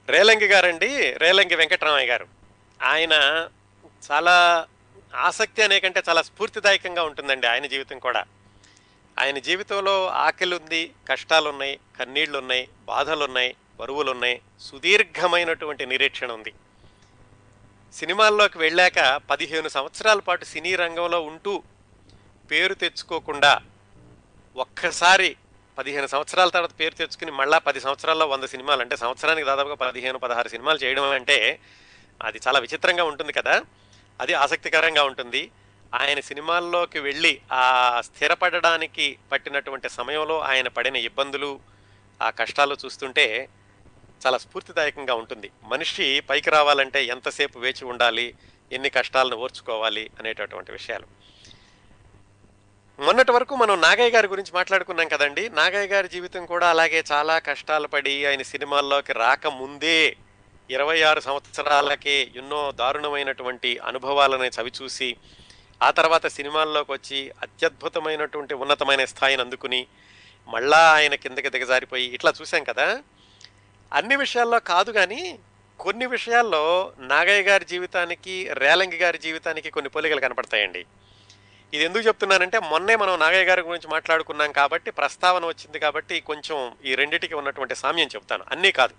రేలంగి గారండి రేలంగి వెంకటరామయ్య గారు ఆయన చాలా ఆసక్తి అనే కంటే చాలా స్ఫూర్తిదాయకంగా ఉంటుందండి ఆయన జీవితం కూడా ఆయన జీవితంలో ఆకలి ఉంది కష్టాలు ఉన్నాయి కన్నీళ్లు ఉన్నాయి బాధలు ఉన్నాయి బరువులు ఉన్నాయి సుదీర్ఘమైనటువంటి నిరీక్షణ ఉంది సినిమాల్లోకి వెళ్ళాక పదిహేను సంవత్సరాల పాటు సినీ రంగంలో ఉంటూ పేరు తెచ్చుకోకుండా ఒక్కసారి పదిహేను సంవత్సరాల తర్వాత పేరు తెచ్చుకుని మళ్ళా పది సంవత్సరాల్లో వంద సినిమాలు అంటే సంవత్సరానికి దాదాపుగా పదిహేను పదహారు సినిమాలు చేయడం అంటే అది చాలా విచిత్రంగా ఉంటుంది కదా అది ఆసక్తికరంగా ఉంటుంది ఆయన సినిమాల్లోకి వెళ్ళి ఆ స్థిరపడడానికి పట్టినటువంటి సమయంలో ఆయన పడిన ఇబ్బందులు ఆ కష్టాలు చూస్తుంటే చాలా స్ఫూర్తిదాయకంగా ఉంటుంది మనిషి పైకి రావాలంటే ఎంతసేపు వేచి ఉండాలి ఎన్ని కష్టాలను ఓర్చుకోవాలి అనేటటువంటి విషయాలు మొన్నటి వరకు మనం నాగయ్య గారి గురించి మాట్లాడుకున్నాం కదండి నాగయ్య గారి జీవితం కూడా అలాగే చాలా కష్టాలు పడి ఆయన సినిమాల్లోకి రాకముందే ఇరవై ఆరు సంవత్సరాలకే ఎన్నో దారుణమైనటువంటి అనుభవాలను చవిచూసి ఆ తర్వాత సినిమాల్లోకి వచ్చి అత్యద్భుతమైనటువంటి ఉన్నతమైన స్థాయిని అందుకుని మళ్ళా ఆయన కిందకి దిగజారిపోయి ఇట్లా చూసాం కదా అన్ని విషయాల్లో కాదు కానీ కొన్ని విషయాల్లో నాగయ్య గారి జీవితానికి రేలంగి గారి జీవితానికి కొన్ని పోలికలు కనపడతాయండి ఇది ఎందుకు చెప్తున్నానంటే మొన్నే మనం నాగయ్య గారి గురించి మాట్లాడుకున్నాం కాబట్టి ప్రస్తావన వచ్చింది కాబట్టి కొంచెం ఈ రెండిటికి ఉన్నటువంటి సామ్యం చెప్తాను అన్నీ కాదు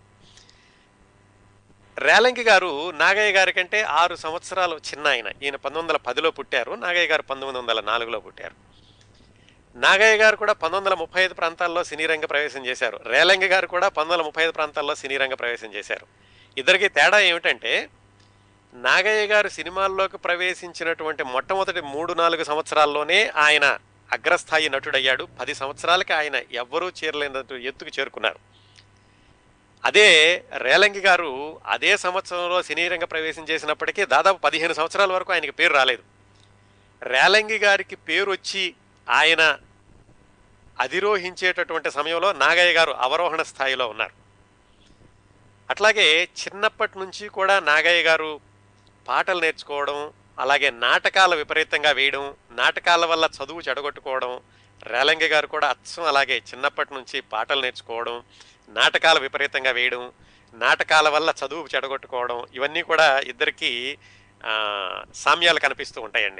రేలంగి గారు నాగయ్య గారి కంటే ఆరు సంవత్సరాలు చిన్న ఆయన ఈయన పంతొమ్మిది వందల పదిలో పుట్టారు నాగయ్య గారు పంతొమ్మిది వందల నాలుగులో పుట్టారు నాగయ్య గారు కూడా పంతొమ్మిది వందల ముప్పై ఐదు ప్రాంతాల్లో సినీ రంగ ప్రవేశం చేశారు రేలంగి గారు కూడా పంతొమ్మిది వందల ముప్పై ఐదు ప్రాంతాల్లో సినీ రంగ ప్రవేశం చేశారు ఇద్దరికి తేడా ఏమిటంటే నాగయ్య గారు సినిమాల్లోకి ప్రవేశించినటువంటి మొట్టమొదటి మూడు నాలుగు సంవత్సరాల్లోనే ఆయన అగ్రస్థాయి నటుడయ్యాడు పది సంవత్సరాలకి ఆయన ఎవ్వరూ చేరలేనట్టు ఎత్తుకు చేరుకున్నారు అదే రేలంగి గారు అదే సంవత్సరంలో సినీ రంగ ప్రవేశం చేసినప్పటికీ దాదాపు పదిహేను సంవత్సరాల వరకు ఆయనకి పేరు రాలేదు రేలంగి గారికి పేరు వచ్చి ఆయన అధిరోహించేటటువంటి సమయంలో నాగయ్య గారు అవరోహణ స్థాయిలో ఉన్నారు అట్లాగే చిన్నప్పటి నుంచి కూడా నాగయ్య గారు పాటలు నేర్చుకోవడం అలాగే నాటకాలు విపరీతంగా వేయడం నాటకాల వల్ల చదువు చెడగొట్టుకోవడం రేలంగి గారు కూడా అచ్చం అలాగే చిన్నప్పటి నుంచి పాటలు నేర్చుకోవడం నాటకాలు విపరీతంగా వేయడం నాటకాల వల్ల చదువు చెడగొట్టుకోవడం ఇవన్నీ కూడా ఇద్దరికి సామ్యాలు కనిపిస్తూ ఉంటాయండి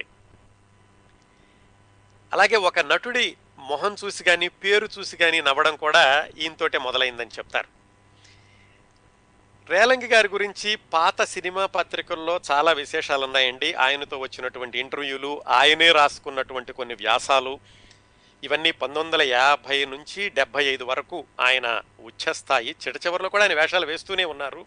అలాగే ఒక నటుడి మొహం చూసి కానీ పేరు చూసి కానీ నవ్వడం కూడా ఈయనతోటే మొదలైందని చెప్తారు రేలంగి గారి గురించి పాత సినిమా పత్రికల్లో చాలా విశేషాలు ఉన్నాయండి ఆయనతో వచ్చినటువంటి ఇంటర్వ్యూలు ఆయనే రాసుకున్నటువంటి కొన్ని వ్యాసాలు ఇవన్నీ పంతొమ్మిది వందల యాభై నుంచి డెబ్బై ఐదు వరకు ఆయన ఉచ్చస్థాయి చిట చివరిలో కూడా ఆయన వేషాలు వేస్తూనే ఉన్నారు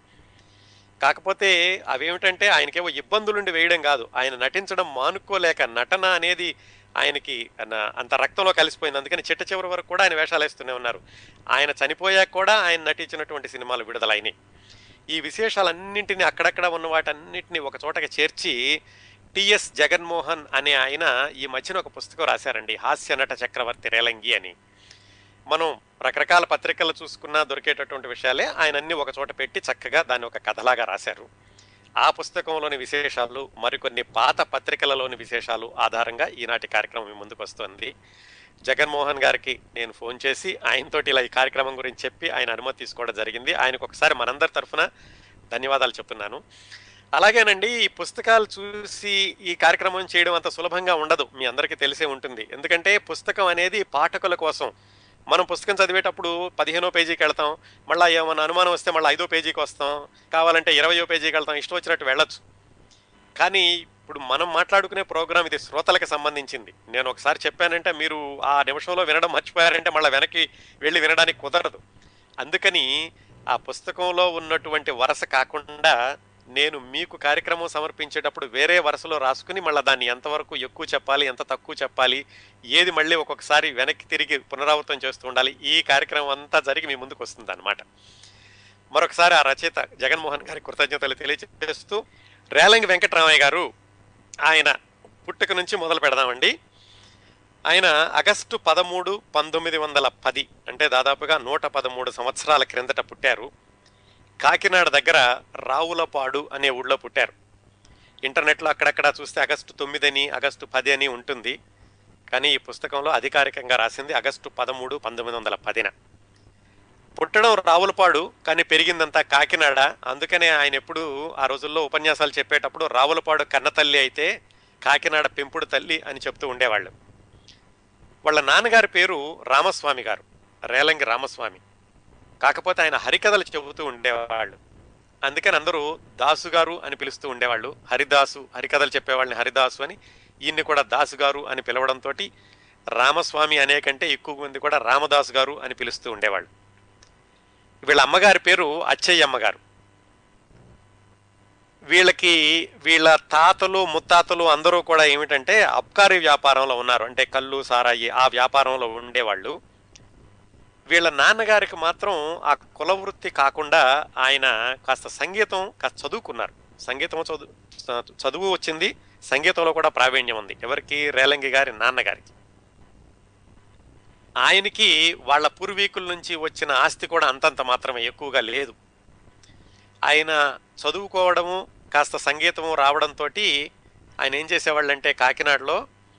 కాకపోతే అవేమిటంటే ఆయనకేవో ఇబ్బందులుండి వేయడం కాదు ఆయన నటించడం మానుకోలేక నటన అనేది ఆయనకి అంత రక్తంలో కలిసిపోయింది అందుకని చిట్ట చివరి వరకు కూడా ఆయన వేషాలు వేస్తూనే ఉన్నారు ఆయన చనిపోయాక కూడా ఆయన నటించినటువంటి సినిమాలు విడుదలైనవి ఈ విశేషాలన్నింటినీ అక్కడక్కడ ఉన్న వాటన్నింటినీ ఒక చోటకి చేర్చి టిఎస్ జగన్మోహన్ అనే ఆయన ఈ మధ్యన ఒక పుస్తకం రాశారండి హాస్య నట చక్రవర్తి రేలంగి అని మనం రకరకాల పత్రికలు చూసుకున్నా దొరికేటటువంటి విషయాలే ఆయన అన్ని ఒక చోట పెట్టి చక్కగా దాన్ని ఒక కథలాగా రాశారు ఆ పుస్తకంలోని విశేషాలు మరికొన్ని పాత పత్రికలలోని విశేషాలు ఆధారంగా ఈనాటి కార్యక్రమం మీ ముందుకు వస్తుంది జగన్మోహన్ గారికి నేను ఫోన్ చేసి ఆయనతోటి ఇలా ఈ కార్యక్రమం గురించి చెప్పి ఆయన అనుమతి తీసుకోవడం జరిగింది ఆయనకు ఒకసారి మనందరి తరఫున ధన్యవాదాలు చెప్తున్నాను అలాగేనండి ఈ పుస్తకాలు చూసి ఈ కార్యక్రమం చేయడం అంత సులభంగా ఉండదు మీ అందరికీ తెలిసే ఉంటుంది ఎందుకంటే పుస్తకం అనేది పాఠకుల కోసం మనం పుస్తకం చదివేటప్పుడు పదిహేనో పేజీకి వెళ్తాం మళ్ళీ ఏమైనా అనుమానం వస్తే మళ్ళీ ఐదో పేజీకి వస్తాం కావాలంటే ఇరవయో పేజీకి వెళ్తాం ఇష్టం వచ్చినట్టు వెళ్ళొచ్చు కానీ ఇప్పుడు మనం మాట్లాడుకునే ప్రోగ్రామ్ ఇది శ్రోతలకు సంబంధించింది నేను ఒకసారి చెప్పానంటే మీరు ఆ నిమిషంలో వినడం మర్చిపోయారంటే మళ్ళీ వెనక్కి వెళ్ళి వినడానికి కుదరదు అందుకని ఆ పుస్తకంలో ఉన్నటువంటి వరస కాకుండా నేను మీకు కార్యక్రమం సమర్పించేటప్పుడు వేరే వరుసలో రాసుకుని మళ్ళీ దాన్ని ఎంతవరకు ఎక్కువ చెప్పాలి ఎంత తక్కువ చెప్పాలి ఏది మళ్ళీ ఒక్కొక్కసారి వెనక్కి తిరిగి పునరావృతం చేస్తూ ఉండాలి ఈ కార్యక్రమం అంతా జరిగి మీ ముందుకు వస్తుంది అనమాట మరొకసారి ఆ రచయిత జగన్మోహన్ గారి కృతజ్ఞతలు తెలియజేస్తూ రేలంగి వెంకటరామయ్య గారు ఆయన పుట్టుక నుంచి మొదలు పెడదామండి ఆయన ఆగస్టు పదమూడు పంతొమ్మిది వందల పది అంటే దాదాపుగా నూట పదమూడు సంవత్సరాల క్రిందట పుట్టారు కాకినాడ దగ్గర రావులపాడు అనే ఊళ్ళో పుట్టారు ఇంటర్నెట్లో అక్కడక్కడ చూస్తే ఆగస్టు తొమ్మిది అని ఆగస్టు పది అని ఉంటుంది కానీ ఈ పుస్తకంలో అధికారికంగా రాసింది ఆగస్టు పదమూడు పంతొమ్మిది వందల పదిన పుట్టడం రావులపాడు కానీ పెరిగిందంతా కాకినాడ అందుకనే ఆయన ఎప్పుడు ఆ రోజుల్లో ఉపన్యాసాలు చెప్పేటప్పుడు రావులపాడు కన్న తల్లి అయితే కాకినాడ పెంపుడు తల్లి అని చెప్తూ ఉండేవాళ్ళు వాళ్ళ నాన్నగారి పేరు రామస్వామి గారు రేలంగి రామస్వామి కాకపోతే ఆయన హరికథలు చెబుతూ ఉండేవాళ్ళు అందుకని అందరూ దాసు గారు అని పిలుస్తూ ఉండేవాళ్ళు హరిదాసు హరికథలు చెప్పేవాళ్ళని హరిదాసు అని ఈయన్ని కూడా దాసు గారు అని పిలవడంతో రామస్వామి అనే కంటే ఎక్కువ మంది కూడా రామదాసు గారు అని పిలుస్తూ ఉండేవాళ్ళు వీళ్ళ అమ్మగారి పేరు అచ్చయ్యమ్మ గారు వీళ్ళకి వీళ్ళ తాతలు ముత్తాతలు అందరూ కూడా ఏమిటంటే అబ్కారీ వ్యాపారంలో ఉన్నారు అంటే కళ్ళు సారాయి ఆ వ్యాపారంలో ఉండేవాళ్ళు వీళ్ళ నాన్నగారికి మాత్రం ఆ కుల వృత్తి కాకుండా ఆయన కాస్త సంగీతం కాస్త చదువుకున్నారు సంగీతం చదువు చదువు వచ్చింది సంగీతంలో కూడా ప్రావీణ్యం ఉంది ఎవరికి రేలంగి గారి నాన్నగారికి ఆయనకి వాళ్ళ పూర్వీకుల నుంచి వచ్చిన ఆస్తి కూడా అంతంత మాత్రమే ఎక్కువగా లేదు ఆయన చదువుకోవడము కాస్త సంగీతము రావడంతో ఆయన ఏం చేసేవాళ్ళంటే కాకినాడలో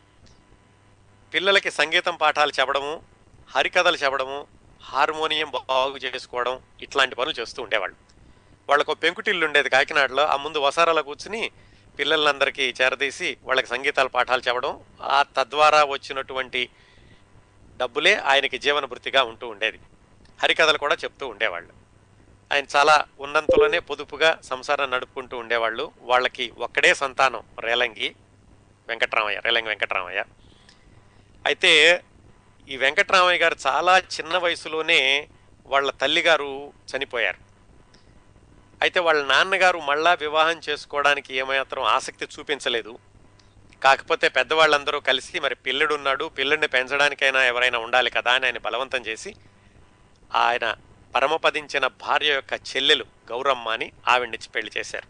పిల్లలకి సంగీతం పాఠాలు చెప్పడము హరికథలు చెప్పడము హార్మోనియం బాగు చేసుకోవడం ఇట్లాంటి పనులు చేస్తూ ఉండేవాళ్ళు వాళ్ళకు పెంకుటిల్లు ఉండేది కాకినాడలో ఆ ముందు వసారాలో కూర్చుని పిల్లలందరికీ చేరదీసి వాళ్ళకి సంగీతాల పాఠాలు చెప్పడం ఆ తద్వారా వచ్చినటువంటి డబ్బులే ఆయనకి జీవన వృత్తిగా ఉంటూ ఉండేది హరికథలు కూడా చెప్తూ ఉండేవాళ్ళు ఆయన చాలా ఉన్నంతలోనే పొదుపుగా సంసారం నడుపుకుంటూ ఉండేవాళ్ళు వాళ్ళకి ఒక్కడే సంతానం రేలంగి వెంకట్రామయ్య రేలంగి వెంకట్రామయ్య అయితే ఈ వెంకట్రామయ్య గారు చాలా చిన్న వయసులోనే వాళ్ళ తల్లిగారు చనిపోయారు అయితే వాళ్ళ నాన్నగారు మళ్ళా వివాహం చేసుకోవడానికి ఏమాత్రం ఆసక్తి చూపించలేదు కాకపోతే పెద్దవాళ్ళందరూ కలిసి మరి పిల్లడున్నాడు పిల్లడిని పెంచడానికైనా ఎవరైనా ఉండాలి కదా అని ఆయన బలవంతం చేసి ఆయన పరమపదించిన భార్య యొక్క చెల్లెలు గౌరమ్మ అని ఆవిడనిచ్చి పెళ్లి చేశారు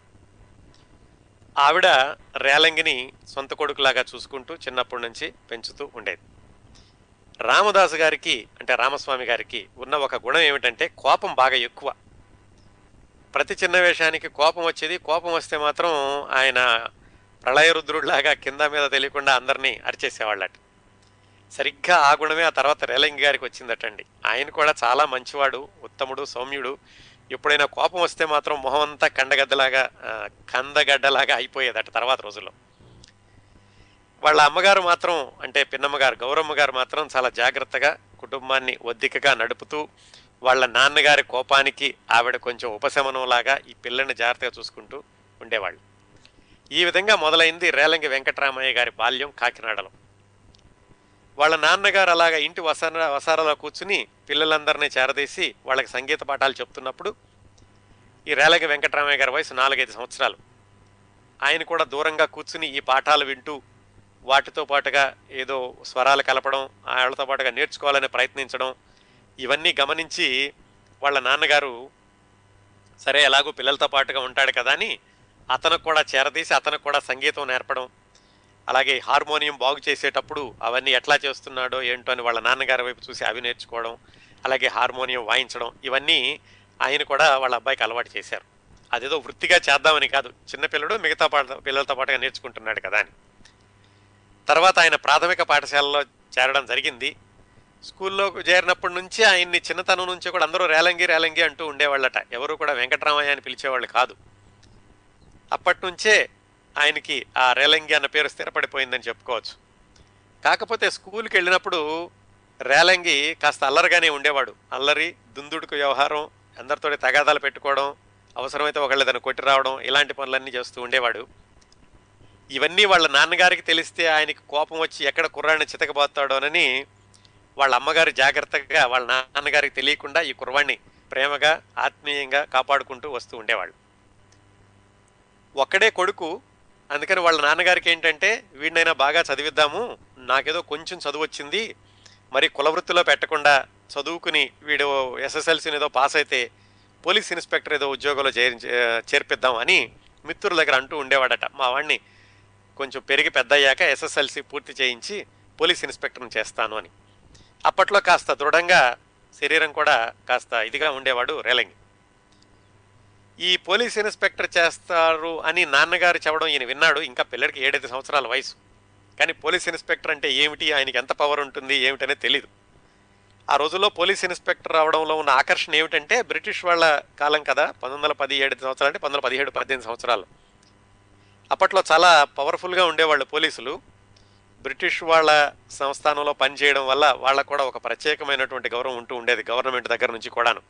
ఆవిడ రేలంగిని సొంత కొడుకులాగా చూసుకుంటూ చిన్నప్పటి నుంచి పెంచుతూ ఉండేది రామదాసు గారికి అంటే రామస్వామి గారికి ఉన్న ఒక గుణం ఏమిటంటే కోపం బాగా ఎక్కువ ప్రతి చిన్న వేషానికి కోపం వచ్చేది కోపం వస్తే మాత్రం ఆయన ప్రళయరుద్రుడిలాగా కింద మీద తెలియకుండా అందరినీ అరిచేసేవాళ్ళట సరిగ్గా ఆ గుణమే ఆ తర్వాత రేలంగి గారికి వచ్చిందటండి ఆయన కూడా చాలా మంచివాడు ఉత్తముడు సౌమ్యుడు ఎప్పుడైనా కోపం వస్తే మాత్రం మొహం అంతా కండగద్దలాగా ఆ, కందగడ్డలాగా అయిపోయేదట తర్వాత రోజుల్లో వాళ్ళ అమ్మగారు మాత్రం అంటే పిన్నమ్మగారు గౌరమ్మ గారు మాత్రం చాలా జాగ్రత్తగా కుటుంబాన్ని ఒద్దికగా నడుపుతూ వాళ్ళ నాన్నగారి కోపానికి ఆవిడ కొంచెం ఉపశమనంలాగా ఈ పిల్లని జాగ్రత్తగా చూసుకుంటూ ఉండేవాళ్ళు ఈ విధంగా మొదలైంది రేలంగి వెంకటరామయ్య గారి బాల్యం కాకినాడలో వాళ్ళ నాన్నగారు అలాగా ఇంటి వసార వసారాలో కూర్చుని పిల్లలందరినీ చేరదీసి వాళ్ళకి సంగీత పాఠాలు చెప్తున్నప్పుడు ఈ రేలంగి వెంకటరామయ్య గారి వయసు నాలుగైదు సంవత్సరాలు ఆయన కూడా దూరంగా కూర్చుని ఈ పాఠాలు వింటూ వాటితో పాటుగా ఏదో స్వరాలు కలపడం వాళ్ళతో పాటుగా నేర్చుకోవాలని ప్రయత్నించడం ఇవన్నీ గమనించి వాళ్ళ నాన్నగారు సరే ఎలాగో పిల్లలతో పాటుగా ఉంటాడు కదా అని అతనికి కూడా చేరదీసి అతనికి కూడా సంగీతం నేర్పడం అలాగే హార్మోనియం బాగు చేసేటప్పుడు అవన్నీ ఎట్లా చేస్తున్నాడో ఏంటో అని వాళ్ళ నాన్నగారి వైపు చూసి అవి నేర్చుకోవడం అలాగే హార్మోనియం వాయించడం ఇవన్నీ ఆయన కూడా వాళ్ళ అబ్బాయికి అలవాటు చేశారు అదేదో వృత్తిగా చేద్దామని కాదు చిన్నపిల్లడు మిగతా పాట పిల్లలతో పాటుగా నేర్చుకుంటున్నాడు కదా అని తర్వాత ఆయన ప్రాథమిక పాఠశాలలో చేరడం జరిగింది స్కూల్లో చేరినప్పటి నుంచి ఆయన్ని చిన్నతనం నుంచి కూడా అందరూ రేలంగి రేలంగి అంటూ ఉండేవాళ్ళట ఎవరు కూడా వెంకటరామయ్య అని పిలిచేవాళ్ళు కాదు అప్పటి నుంచే ఆయనకి ఆ రేలంగి అన్న పేరు స్థిరపడిపోయిందని చెప్పుకోవచ్చు కాకపోతే స్కూల్కి వెళ్ళినప్పుడు రేలంగి కాస్త అల్లరిగానే ఉండేవాడు అల్లరి దుందుడుకు వ్యవహారం అందరితో తగాదాలు పెట్టుకోవడం అవసరమైతే ఒకళ్ళేదైనా కొట్టి రావడం ఇలాంటి పనులన్నీ చేస్తూ ఉండేవాడు ఇవన్నీ వాళ్ళ నాన్నగారికి తెలిస్తే ఆయనకి కోపం వచ్చి ఎక్కడ కుర్రాడిని చితకబోతాడోనని వాళ్ళ అమ్మగారు జాగ్రత్తగా వాళ్ళ నాన్నగారికి తెలియకుండా ఈ కుర్రవాణ్ణి ప్రేమగా ఆత్మీయంగా కాపాడుకుంటూ వస్తూ ఉండేవాళ్ళు ఒక్కడే కొడుకు అందుకని వాళ్ళ నాన్నగారికి ఏంటంటే వీడినైనా బాగా చదివిద్దాము నాకేదో కొంచెం చదువు వచ్చింది మరి కులవృత్తిలో పెట్టకుండా చదువుకుని వీడు ఎస్ఎస్ఎల్సీని ఏదో పాస్ అయితే పోలీస్ ఇన్స్పెక్టర్ ఏదో ఉద్యోగంలో చేరి చేర్పిద్దాం అని మిత్రుల దగ్గర అంటూ ఉండేవాడట మా వాడిని కొంచెం పెరిగి పెద్ద అయ్యాక ఎస్ఎస్ఎల్సీ పూర్తి చేయించి పోలీస్ ఇన్స్పెక్టర్ని చేస్తాను అని అప్పట్లో కాస్త దృఢంగా శరీరం కూడా కాస్త ఇదిగా ఉండేవాడు రేలంగి ఈ పోలీస్ ఇన్స్పెక్టర్ చేస్తారు అని నాన్నగారు చెప్పడం ఈయన విన్నాడు ఇంకా పిల్లడికి ఏడైదు సంవత్సరాల వయసు కానీ పోలీస్ ఇన్స్పెక్టర్ అంటే ఏమిటి ఆయనకి ఎంత పవర్ ఉంటుంది ఏమిటనే తెలీదు ఆ రోజుల్లో పోలీస్ ఇన్స్పెక్టర్ అవడంలో ఉన్న ఆకర్షణ ఏమిటంటే బ్రిటిష్ వాళ్ళ కాలం కదా పంతొమ్మిది వందల పదిహేడు సంవత్సరాలు అంటే పంతొమ్మిది వందల పదిహేడు పద్దెనిమిది సంవత్సరాలు అప్పట్లో చాలా పవర్ఫుల్గా ఉండేవాళ్ళు పోలీసులు బ్రిటిష్ వాళ్ళ సంస్థానంలో పనిచేయడం వల్ల వాళ్ళకు కూడా ఒక ప్రత్యేకమైనటువంటి గౌరవం ఉంటూ ఉండేది గవర్నమెంట్ దగ్గర నుంచి కూడాను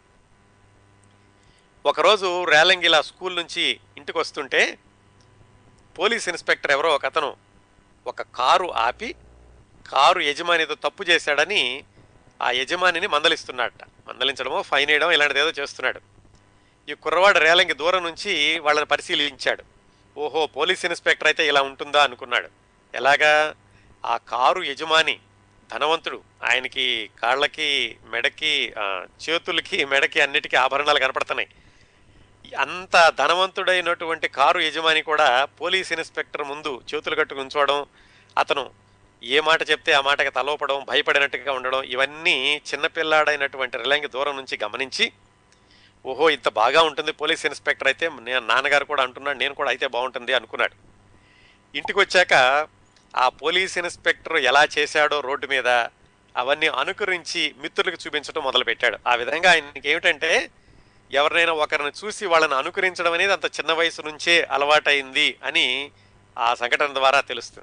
ఒకరోజు రేలంగిలా స్కూల్ నుంచి ఇంటికి వస్తుంటే పోలీస్ ఇన్స్పెక్టర్ ఎవరో ఒక అతను ఒక కారు ఆపి కారు యజమానితో తప్పు చేశాడని ఆ యజమానిని మందలిస్తున్నాడట మందలించడమో ఫైన్ వేయడం ఇలాంటిది ఏదో చేస్తున్నాడు ఈ కుర్రవాడు రేలంగి దూరం నుంచి వాళ్ళని పరిశీలించాడు ఓహో పోలీస్ ఇన్స్పెక్టర్ అయితే ఇలా ఉంటుందా అనుకున్నాడు ఎలాగా ఆ కారు యజమాని ధనవంతుడు ఆయనకి కాళ్ళకి మెడకి ఆ, చేతులకి మెడకి అన్నిటికీ ఆభరణాలు కనపడుతున్నాయి అంత ధనవంతుడైనటువంటి కారు యజమాని కూడా పోలీస్ ఇన్స్పెక్టర్ ముందు చేతులు కట్టుకు ఉంచోవడం అతను ఏ మాట చెప్తే ఆ మాటకి తలోపడం భయపడినట్టుగా ఉండడం ఇవన్నీ చిన్నపిల్లాడైనటువంటి రిలంగి దూరం నుంచి గమనించి ఓహో ఇంత బాగా ఉంటుంది పోలీస్ ఇన్స్పెక్టర్ అయితే నేను నాన్నగారు కూడా అంటున్నాడు నేను కూడా అయితే బాగుంటుంది అనుకున్నాడు ఇంటికి వచ్చాక ఆ పోలీస్ ఇన్స్పెక్టర్ ఎలా చేశాడో రోడ్డు మీద అవన్నీ అనుకరించి మిత్రులకు చూపించడం మొదలుపెట్టాడు ఆ విధంగా ఆయనకి ఏమిటంటే ఎవరినైనా ఒకరిని చూసి వాళ్ళని అనుకరించడం అనేది అంత చిన్న వయసు నుంచే అలవాటైంది అని ఆ సంఘటన ద్వారా తెలుస్తుంది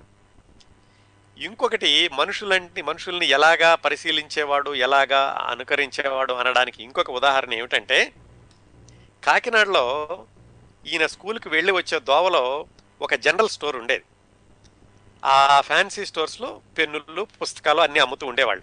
ఇంకొకటి మనుషులంటి మనుషుల్ని ఎలాగా పరిశీలించేవాడు ఎలాగా అనుకరించేవాడు అనడానికి ఇంకొక ఉదాహరణ ఏమిటంటే కాకినాడలో ఈయన స్కూల్కి వెళ్ళి వచ్చే దోవలో ఒక జనరల్ స్టోర్ ఉండేది ఆ ఫ్యాన్సీ స్టోర్స్లో పెన్నులు పుస్తకాలు అన్నీ అమ్ముతూ ఉండేవాళ్ళు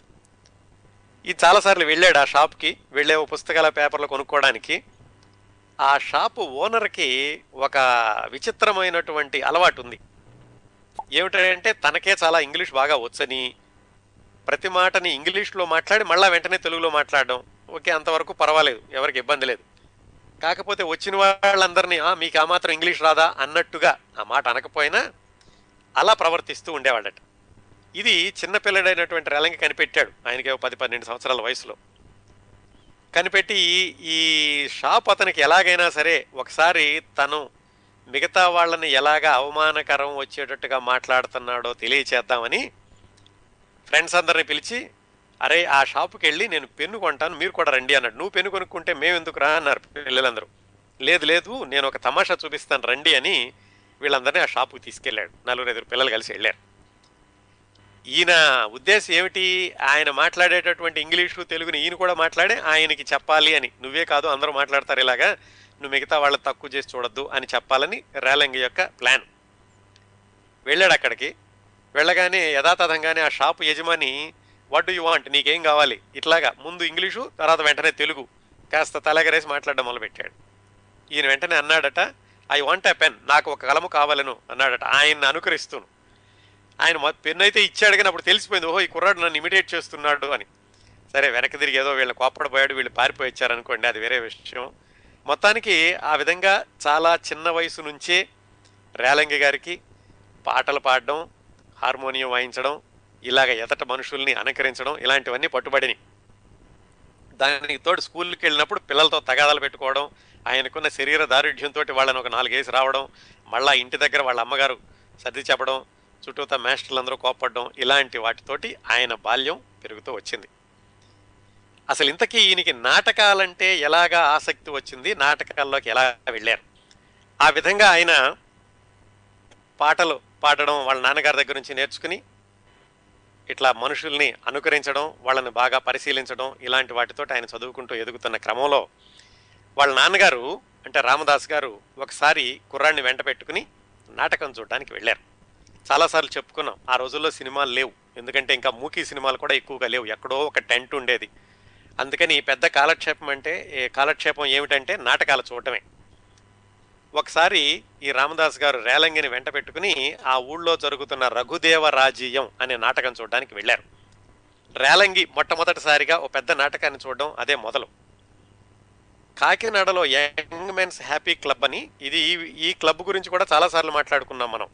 ఈ చాలాసార్లు వెళ్ళాడు ఆ షాప్కి వెళ్ళే ఓ పుస్తకాల పేపర్లు కొనుక్కోవడానికి ఆ షాపు ఓనర్కి ఒక విచిత్రమైనటువంటి అలవాటు ఉంది ఏమిటంటే తనకే చాలా ఇంగ్లీష్ బాగా వచ్చని ప్రతి మాటని ఇంగ్లీష్లో మాట్లాడి మళ్ళా వెంటనే తెలుగులో మాట్లాడడం ఓకే అంతవరకు పర్వాలేదు ఎవరికి ఇబ్బంది లేదు కాకపోతే వచ్చిన వాళ్ళందరినీ "ఆ, మీకు ఆ మాత్రం ఇంగ్లీష్ రాదా అన్నట్టుగా ఆ మాట అనకపోయినా అలా ప్రవర్తిస్తూ ఉండేవాడట ఇది చిన్నపిల్లడైనటువంటి రేలంగి కనిపెట్టాడు ఆయనకి ఓ పది పన్నెండు సంవత్సరాల వయసులో కనిపెట్టి ఈ- ఈ షాప్ అతనికి ఎలాగైనా సరే ఒకసారి తను మిగతా వాళ్ళని ఎలాగా అవమానకరం వచ్చేటట్టుగా మాట్లాడుతున్నాడో తెలియచేద్దామని ఫ్రెండ్స్ అందరిని పిలిచి అరే ఆ షాపుకి వెళ్ళి నేను పెన్ను కొంటాను మీరు కూడా రండి అన్నాడు నువ్వు పెన్ను కొనుక్కుంటే మేము ఎందుకు రా అన్నారు పిల్లలందరూ లేదు లేదు నేను ఒక తమాషా చూపిస్తాను రండి అని వీళ్ళందరినీ ఆ షాపుకి తీసుకెళ్ళాడు నలుగురు ఎదురు పిల్లలు కలిసి వెళ్ళారు ఈయన ఉద్దేశం ఏమిటి ఆయన మాట్లాడేటటువంటి ఇంగ్లీషు తెలుగుని ఈయన కూడా మాట్లాడే ఆయనకి చెప్పాలి అని నువ్వే కాదు అందరూ మాట్లాడతారు ఇలాగా నువ్వు మిగతా వాళ్ళ తక్కువ చేసి చూడొద్దు అని చెప్పాలని రేలంగి యొక్క ప్లాన్ వెళ్ళాడు అక్కడికి వెళ్ళగానే యథాతథంగానే ఆ షాపు యజమాని వాట్ డూ యూ వాంట్ నీకేం కావాలి ఇట్లాగా ముందు ఇంగ్లీషు తర్వాత వెంటనే తెలుగు కాస్త తలగరేసి మాట్లాడడం మొదలుపెట్టాడు ఈయన వెంటనే అన్నాడట ఐ వాంట్ ఎ పెన్ నాకు ఒక కలము కావాలను అన్నాడట ఆయన్ని అనుకరిస్తూను ఆయన మొ- పెన్ అయితే ఇచ్చాడు కానీ అప్పుడు తెలిసిపోయింది ఓహో ఈ కుర్రాడు నన్ను ఇమిటేట్ చేస్తున్నాడు అని సరే వెనక్కి తిరిగి ఏదో వీళ్ళు కోప్పడిపోయాడు వీళ్ళు పారిపోయి వచ్చారనుకోండి అది వేరే విషయం మొత్తానికి ఆ విధంగా చాలా చిన్న వయసు నుంచే రేలంగి గారికి పాటలు పాడడం హార్మోనియం వాయించడం ఇలాగ ఎదట మనుషుల్ని అనుకరించడం ఇలాంటివన్నీ పట్టుబడిని దానికి తోడు స్కూల్కి వెళ్ళినప్పుడు పిల్లలతో తగాదాలు పెట్టుకోవడం ఆయనకున్న శరీర దారుఢ్యంతో వాళ్ళని ఒక నాలుగేసి రావడం మళ్ళా ఇంటి దగ్గర వాళ్ళ అమ్మగారు సర్ది చెప్పడం చుట్టూతా మాస్టర్లందరూ కోప్పడడం ఇలాంటి వాటితోటి ఆయన బాల్యం పెరుగుతూ వచ్చింది అసలు ఇంతకీ ఈయనకి నాటకాలంటే ఎలాగా ఆసక్తి వచ్చింది నాటకాల్లోకి ఎలా వెళ్ళారు ఆ విధంగా ఆయన పాటలు పాడడం వాళ్ళ నాన్నగారి దగ్గర నుంచి నేర్చుకుని ఇట్లా మనుషుల్ని అనుకరించడం వాళ్ళని బాగా పరిశీలించడం ఇలాంటి వాటితో ఆయన చదువుకుంటూ ఎదుగుతున్న క్రమంలో వాళ్ళ నాన్నగారు అంటే రామదాస్ గారు ఒకసారి కుర్రాన్ని వెంట పెట్టుకుని నాటకం చూడడానికి వెళ్ళారు చాలాసార్లు చెప్పుకున్నాం ఆ రోజుల్లో సినిమాలు లేవు ఎందుకంటే ఇంకా మూకీ సినిమాలు కూడా ఎక్కువగా లేవు ఎక్కడో ఒక టెంట్ ఉండేది అందుకని పెద్ద కాలక్షేపం అంటే ఏ కాలక్షేపం ఏమిటంటే నాటకాలు చూడటమే ఒకసారి ఈ రామదాస్ గారు రేలంగిని వెంట పెట్టుకుని ఆ ఊళ్ళో జరుగుతున్న రఘుదేవ రాజీయం అనే నాటకం చూడడానికి వెళ్ళారు రేలంగి మొట్టమొదటిసారిగా ఓ పెద్ద నాటకాన్ని చూడడం అదే మొదలు కాకినాడలో యంగ్ మెన్స్ హ్యాపీ క్లబ్ అని ఇది ఈ- ఈ క్లబ్ గురించి కూడా చాలాసార్లు మాట్లాడుకున్నాం మనం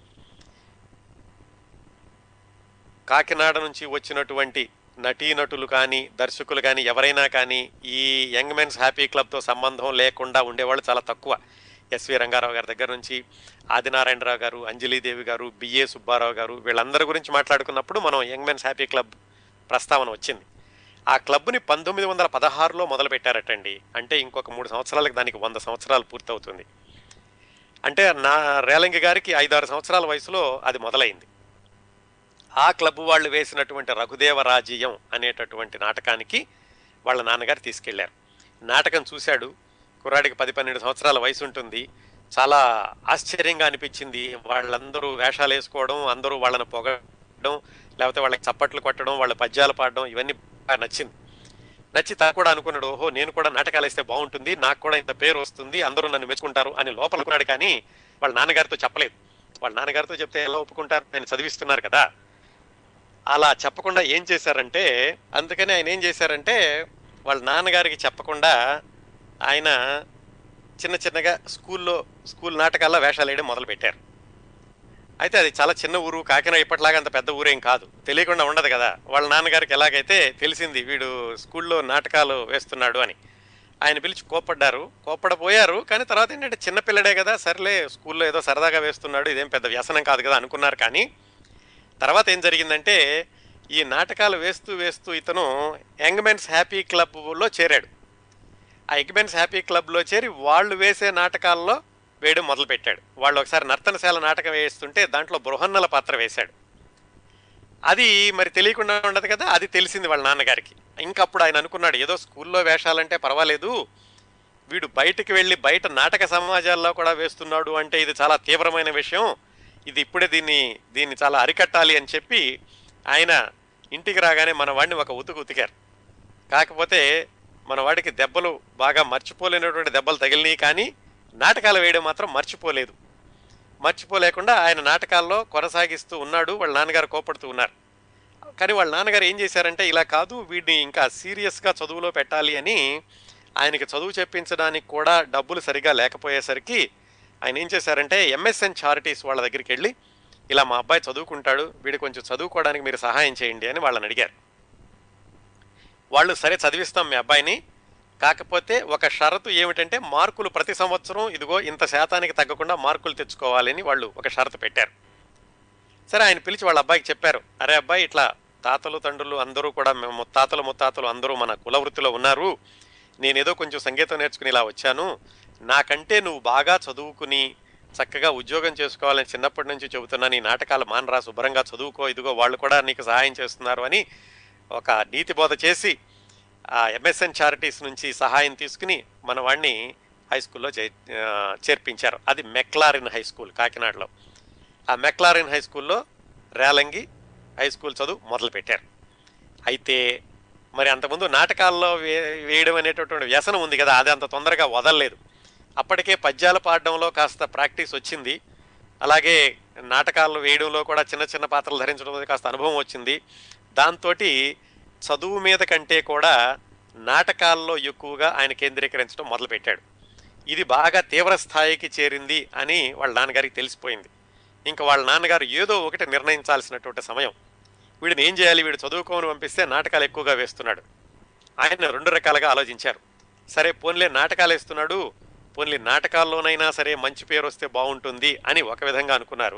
కాకినాడ నుంచి వచ్చినటువంటి నటీనటులు కానీ దర్శకులు కానీ ఎవరైనా కానీ ఈ యంగ్ మెన్స్ హ్యాపీ క్లబ్తో సంబంధం లేకుండా ఉండేవాళ్ళు చాలా తక్కువ ఎస్వి రంగారావు గారి దగ్గర నుంచి ఆదినారాయణరావు గారు అంజలీదేవి గారు బిఏ సుబ్బారావు గారు వీళ్ళందరి గురించి మాట్లాడుకున్నప్పుడు మనం యంగ్ మెన్స్ హ్యాపీ క్లబ్ ప్రస్తావన వచ్చింది ఆ క్లబ్ని పంతొమ్మిది వందల పదహారులో మొదలు పెట్టారటండి అంటే ఇంకొక మూడు సంవత్సరాలకు దానికి వంద సంవత్సరాలు పూర్తవుతుంది అంటే నా రేలంగి గారికి ఐదారు సంవత్సరాల వయసులో అది మొదలైంది ఆ క్లబ్ వాళ్ళు వేసినటువంటి రఘుదేవ రాజీయం అనేటటువంటి నాటకానికి వాళ్ళ నాన్నగారు తీసుకెళ్లారు నాటకం చూశాడు కుర్రాడికి పది పన్నెండు సంవత్సరాల వయసు ఉంటుంది చాలా ఆశ్చర్యంగా అనిపించింది వాళ్ళందరూ వేషాలు వేసుకోవడం అందరూ వాళ్ళని పొగడం లేకపోతే వాళ్ళకి చప్పట్లు కొట్టడం వాళ్ళ పద్యాలు పాడడం ఇవన్నీ బాగా నచ్చింది నచ్చి తను కూడా అనుకున్నాడు ఓహో నేను కూడా నాటకాలు వేస్తే బాగుంటుంది నాకు కూడా ఇంత పేరు వస్తుంది అందరూ నన్ను మెచ్చుకుంటారు అని లోపల అనుకున్నాడు కానీ వాళ్ళ నాన్నగారితో చెప్పలేదు వాళ్ళ నాన్నగారితో చెప్తే ఎలా ఒప్పుకుంటారు నేను చదివిస్తున్నారు కదా అలా చెప్పకుండా ఏం చేశారంటే అందుకని ఆయన ఏం చేశారంటే వాళ్ళ నాన్నగారికి చెప్పకుండా ఆయన చిన్న చిన్నగా స్కూల్లో స్కూల్ నాటకాల్లో వేషాలు వేయడం మొదలు పెట్టారు అయితే అది చాలా చిన్న ఊరు కాకినాడ ఇప్పటిలాగా అంత పెద్ద ఊరేం కాదు తెలియకుండా ఉండదు కదా వాళ్ళ నాన్నగారికి ఎలాగైతే తెలిసింది వీడు స్కూల్లో నాటకాలు వేస్తున్నాడు అని ఆయన పిలిచి కోప్పడ్డారు కోప్పడపోయారు కానీ తర్వాత ఏంటంటే చిన్నపిల్లడే కదా సర్లే స్కూల్లో ఏదో సరదాగా వేస్తున్నాడు ఇదేం పెద్ద వ్యసనం కాదు కదా అనుకున్నారు కానీ తర్వాత ఏం జరిగిందంటే ఈ నాటకాలు వేస్తూ వేస్తూ ఇతను యంగ్మెన్స్ హ్యాపీ క్లబ్లో చేరాడు ఆ యంగ్మెన్స్ హ్యాపీ క్లబ్లో చేరి వాళ్ళు వేసే నాటకాల్లో వేయడం మొదలుపెట్టాడు వాళ్ళు ఒకసారి నర్తనశాల నాటకం వేస్తుంటే దాంట్లో బృహన్నల పాత్ర వేశాడు అది మరి తెలియకుండా ఉండదు కదా అది తెలిసింది వాళ్ళ నాన్నగారికి ఇంకప్పుడు ఆయన అనుకున్నాడు ఏదో స్కూల్లో వేషాలంటే పర్వాలేదు వీడు బయటికి వెళ్ళి బయట నాటక సమాజాల్లో కూడా వేస్తున్నాడు అంటే ఇది చాలా తీవ్రమైన విషయం ఇది ఇప్పుడే దీన్ని దీన్ని చాలా అరికట్టాలి అని చెప్పి ఆయన ఇంటికి రాగానే మన వాడిని ఒక ఉతుకు ఉతికారు కాకపోతే మన వాడికి దెబ్బలు బాగా మర్చిపోలేనటువంటి దెబ్బలు తగిలినాయి కానీ నాటకాలు వేయడం మాత్రం మర్చిపోలేదు మర్చిపోలేకుండా ఆయన నాటకాల్లో కొనసాగిస్తూ ఉన్నాడు వాళ్ళ నాన్నగారు కోపడుతూ ఉన్నారు కానీ వాళ్ళ నాన్నగారు ఏం చేశారంటే ఇలా కాదు వీడిని ఇంకా సీరియస్గా చదువులో పెట్టాలి అని ఆయనకి చదువు చెప్పించడానికి కూడా డబ్బులు సరిగా లేకపోయేసరికి ఆయన ఏం చేశారంటే ఎంఎస్ఎన్ చారిటీస్ వాళ్ళ దగ్గరికి వెళ్ళి ఇలా మా అబ్బాయి చదువుకుంటాడు వీడు కొంచెం చదువుకోవడానికి మీరు సహాయం చేయండి అని వాళ్ళని అడిగారు వాళ్ళు సరే చదివిస్తాం మీ అబ్బాయిని కాకపోతే ఒక షరతు ఏమిటంటే మార్కులు ప్రతి సంవత్సరం ఇదిగో ఇంత శాతానికి తగ్గకుండా మార్కులు తెచ్చుకోవాలని వాళ్ళు ఒక షరతు పెట్టారు సరే ఆయన పిలిచి వాళ్ళ అబ్బాయికి చెప్పారు అరే అబ్బాయి ఇట్లా తాతలు తండ్రులు అందరూ కూడా మేము ముత్తాతలు ముత్తాతలు అందరూ మన కుల వృత్తిలో ఉన్నారు నేనేదో కొంచెం సంగీతం నేర్చుకుని ఇలా వచ్చాను నాకంటే నువ్వు బాగా చదువుకుని చక్కగా ఉద్యోగం చేసుకోవాలని చిన్నప్పటి నుంచి చెబుతున్నా నీ నాటకాలు మానరా శుభ్రంగా చదువుకో ఇదిగో వాళ్ళు కూడా నీకు సహాయం చేస్తున్నారు అని ఒక నీతి బోధ చేసి ఆ ఎంఎస్ఎన్ చారిటీస్ నుంచి సహాయం తీసుకుని మన వాడిని హై స్కూల్లో చే ఆ, చేర్పించారు అది మెక్లారిన్ హై స్కూల్ కాకినాడలో ఆ మెక్లారిన్ హై స్కూల్లో రేలంగి హై స్కూల్ చదువు మొదలుపెట్టారు అయితే మరి అంతకుముందు నాటకాల్లో వే వేయడం అనేటటువంటి వ్యసనం ఉంది కదా అది అంత తొందరగా వదలలేదు అప్పటికే పద్యాలు పాడడంలో కాస్త ప్రాక్టీస్ వచ్చింది అలాగే నాటకాలు వేయడంలో కూడా చిన్న చిన్న పాత్రలు ధరించడం కాస్త అనుభవం వచ్చింది దాంతో చదువు మీద కంటే కూడా నాటకాల్లో ఎక్కువగా ఆయన కేంద్రీకరించడం మొదలుపెట్టాడు ఇది బాగా తీవ్ర స్థాయికి చేరింది అని వాళ్ళ నాన్నగారికి తెలిసిపోయింది ఇంకా వాళ్ళ నాన్నగారు ఏదో ఒకటి నిర్ణయించాల్సినటువంటి సమయం వీడిని ఏం చేయాలి వీడు చదువుకోమని పంపిస్తే నాటకాలు ఎక్కువగా వేస్తున్నాడు ఆయన రెండు రకాలుగా ఆలోచించారు సరే పోన్లే నాటకాలు వేస్తున్నాడు పోన్లే నాటకాల్లోనైనా సరే మంచి పేరు వస్తే బాగుంటుంది అని ఒక విధంగా అనుకున్నారు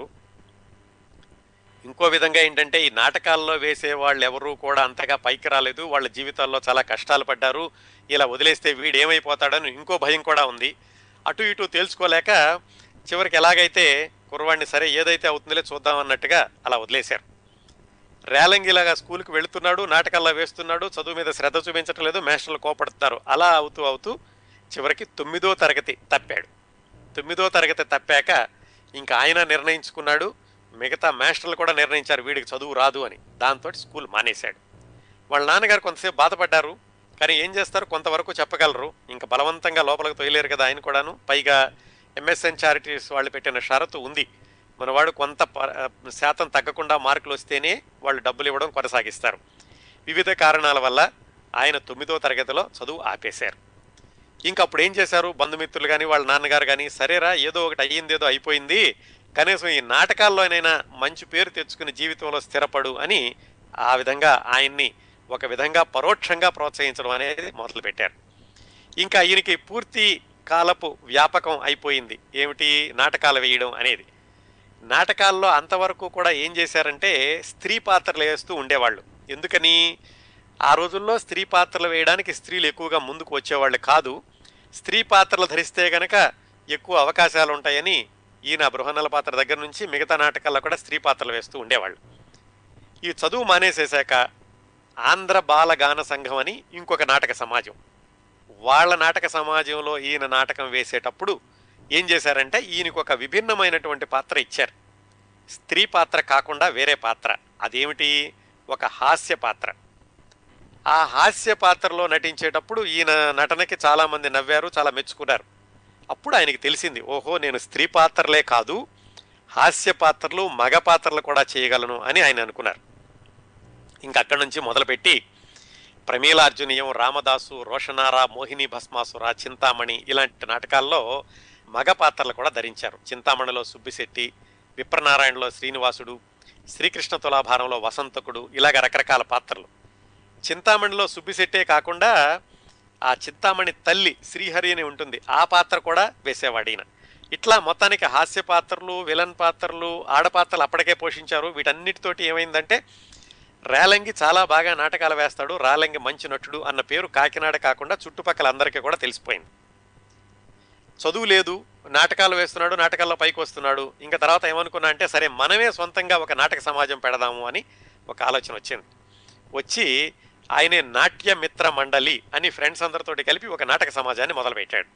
ఇంకో విధంగా ఏంటంటే ఈ నాటకాల్లో వేసే వాళ్ళు ఎవరూ కూడా అంతగా పైకి రాలేదు వాళ్ళ జీవితాల్లో చాలా కష్టాలు పడ్డారు ఇలా వదిలేస్తే వీడు ఏమైపోతాడని ఇంకో భయం కూడా ఉంది అటు ఇటు తేల్చుకోలేక చివరికి ఎలాగైతే కుర్రవాడిని సరే ఏదైతే అవుతుందిలే చూద్దాం అన్నట్టుగా అలా వదిలేశారు రేలంగిలాగా స్కూల్కి వెళుతున్నాడు నాటకాల్లో వేస్తున్నాడు చదువు మీద శ్రద్ధ చూపించటం లేదు మాస్టర్లు కోపడుతున్నారు అలా అవుతూ అవుతూ చివరికి తొమ్మిదో తరగతి తప్పాడు తొమ్మిదో తరగతి తప్పాక ఇంకా ఆయన నిర్ణయించుకున్నాడు మిగతా మాస్టర్లు కూడా నిర్ణయించారు వీడికి చదువు రాదు అని దాంతో స్కూల్ మానేశాడు వాళ్ళ నాన్నగారు కొంతసేపు బాధపడ్డారు కానీ ఏం చేస్తారు కొంతవరకు చెప్పగలరు ఇంకా బలవంతంగా లోపలికి తొయలేరు కదా ఆయన కూడాను పైగా ఎంఎస్ఎన్ చారిటీస్ వాళ్ళు పెట్టిన షరతు ఉంది మనవాడు కొంత ప- శాతం తగ్గకుండా మార్కులు వస్తేనే వాళ్ళు డబ్బులు ఇవ్వడం కొనసాగిస్తారు వివిధ కారణాల వల్ల ఆయన తొమ్మిదో తరగతిలో చదువు ఆపేశారు ఇంకా అప్పుడు ఏం చేశారు బంధుమిత్రులు కానీ వాళ్ళ నాన్నగారు కానీ సరేరా ఏదో ఒకటి అయ్యింది ఏదో అయిపోయింది కనీసం ఈ నాటకాల్లోనైనా మంచి పేరు తెచ్చుకుని జీవితంలో స్థిరపడు అని ఆ విధంగా ఆయన్ని ఒక విధంగా పరోక్షంగా ప్రోత్సహించడం అనేది మొదలుపెట్టారు ఇంకా ఈయనకి పూర్తి కాలపు వ్యాపకం అయిపోయింది ఏమిటి నాటకాలు వేయడం అనేది నాటకాల్లో అంతవరకు కూడా ఏం చేశారంటే స్త్రీ పాత్రలు వేస్తూ ఉండేవాళ్ళు ఎందుకని ఆ రోజుల్లో స్త్రీ పాత్రలు వేయడానికి స్త్రీలు ఎక్కువగా ముందుకు వచ్చేవాళ్ళు కాదు స్త్రీ పాత్రలు ధరిస్తే గనక ఎక్కువ అవకాశాలు ఉంటాయని ఈయన బృహన్నల పాత్ర దగ్గర నుంచి మిగతా నాటకాల్లో కూడా స్త్రీ పాత్రలు వేస్తూ ఉండేవాళ్ళు ఈ చదువు మానేసేశాక ఆంధ్ర బాల గాన సంఘం అని ఇంకొక నాటక సమాజం వాళ్ళ నాటక సమాజంలో ఈయన నాటకం వేసేటప్పుడు ఏం చేశారంటే ఈయనకు ఒక విభిన్నమైనటువంటి పాత్ర ఇచ్చారు స్త్రీ పాత్ర కాకుండా వేరే పాత్ర అదేమిటి ఒక హాస్య పాత్ర ఆ హాస్య పాత్రలో నటించేటప్పుడు ఈయన నటనకి చాలామంది నవ్వారు చాలా మెచ్చుకున్నారు అప్పుడు ఆయనకి తెలిసింది ఓహో నేను స్త్రీ పాత్రలే కాదు హాస్య పాత్రలు మగ పాత్రలు కూడా చేయగలను అని ఆయన అనుకున్నారు ఇంకా అక్కడి నుంచి మొదలుపెట్టి ప్రమీలార్జునీయం రామదాసు రోషనార మోహిని భస్మాసుర చింతామణి ఇలాంటి నాటకాల్లో మగ పాత్రలు కూడా ధరించారు చింతామణిలో సుబ్బిశెట్టి విప్రనారాయణలో శ్రీనివాసుడు శ్రీకృష్ణ తులాభారంలో వసంతకుడు ఇలాగ రకరకాల పాత్రలు చింతామణిలో సుబ్బిశెట్టే కాకుండా ఆ చింతామణి తల్లి శ్రీహరి అని ఉంటుంది ఆ పాత్ర కూడా వేసేవాడు ఈయన ఇట్లా మొత్తానికి హాస్య పాత్రలు విలన్ పాత్రలు ఆడపాత్రలు అప్పటికే పోషించారు వీటన్నిటితోటి ఏమైందంటే రేలంగి చాలా బాగా నాటకాలు వేస్తాడు రాలంగి మంచి నటుడు అన్న పేరు కాకినాడ కాకుండా చుట్టుపక్కల అందరికీ కూడా తెలిసిపోయింది చదువు లేదు నాటకాలు వేస్తున్నాడు నాటకాల్లో పైకి వస్తున్నాడు ఇంకా తర్వాత ఏమనుకున్నా అంటే సరే మనమే సొంతంగా ఒక నాటక సమాజం పెడదాము అని ఒక ఆలోచన వచ్చింది వచ్చి ఆయనే నాట్య మిత్ర మండలి అని ఫ్రెండ్స్ అందరితోటి కలిపి ఒక నాటక సమాజాన్ని మొదలుపెట్టాడు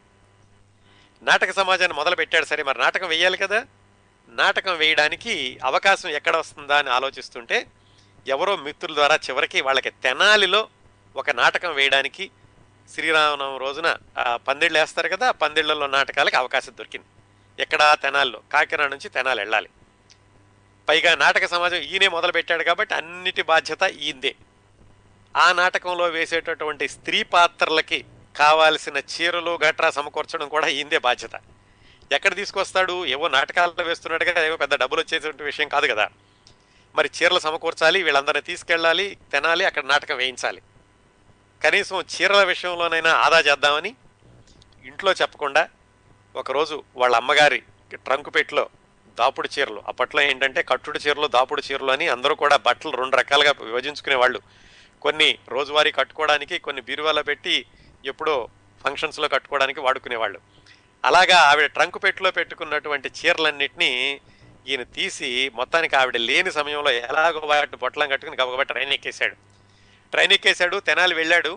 నాటక సమాజాన్ని మొదలుపెట్టాడు సరే మరి నాటకం వేయాలి కదా నాటకం వేయడానికి అవకాశం ఎక్కడ వస్తుందా అని ఆలోచిస్తుంటే ఎవరో మిత్రుల ద్వారా చివరికి వాళ్ళకి తెనాలిలో ఒక నాటకం వేయడానికి శ్రీరామనవమి రోజున ఆ, పందిళ్ళు వేస్తారు కదా ఆ పందిళ్లలో నాటకాలకి అవకాశం దొరికింది ఎక్కడ తెనాల్లో కాకినాడ నుంచి తెనాలి వెళ్ళాలి పైగా నాటక సమాజం ఈయనే మొదలు పెట్టాడు కాబట్టి అన్నిటి బాధ్యత ఈయందే ఆ నాటకంలో వేసేటటువంటి స్త్రీ పాత్రలకి కావాల్సిన చీరలు గట్రా సమకూర్చడం కూడా ఈయందే బాధ్యత ఎక్కడ తీసుకొస్తాడు ఏవో నాటకాల్లో వేస్తున్నాడు కదా ఏవో పెద్ద డబ్బులు వచ్చేటువంటి విషయం కాదు కదా మరి చీరలు సమకూర్చాలి వీళ్ళందరినీ తీసుకెళ్ళాలి తినాలి అక్కడ నాటకం వేయించాలి కనీసం చీరల విషయంలోనైనా ఆదా చేద్దామని ఇంట్లో చెప్పకుండా ఒకరోజు వాళ్ళ అమ్మగారి ట్రంకు పెట్టిలో దాపుడు చీరలు అప్పట్లో ఏంటంటే కట్టుడు చీరలు దాపుడు చీరలు అని అందరూ కూడా బట్టలు రెండు రకాలుగా విభజించుకునేవాళ్ళు కొన్ని రోజువారీ కట్టుకోవడానికి కొన్ని బీరువాలో పెట్టి ఎప్పుడో ఫంక్షన్స్లో కట్టుకోవడానికి వాడుకునేవాళ్ళు అలాగా ఆవిడ ట్రంకు పెట్టిలో పెట్టుకున్నటువంటి చీరలన్నిటినీ ఈయన తీసి మొత్తానికి ఆవిడ లేని సమయంలో ఎలాగో వాటిని బొట్టలం కట్టుకుని గబగబా ట్రైన్ ఎక్కేశాడు ట్రైన్ ఎక్కేశాడు తెనాలి వెళ్ళాడు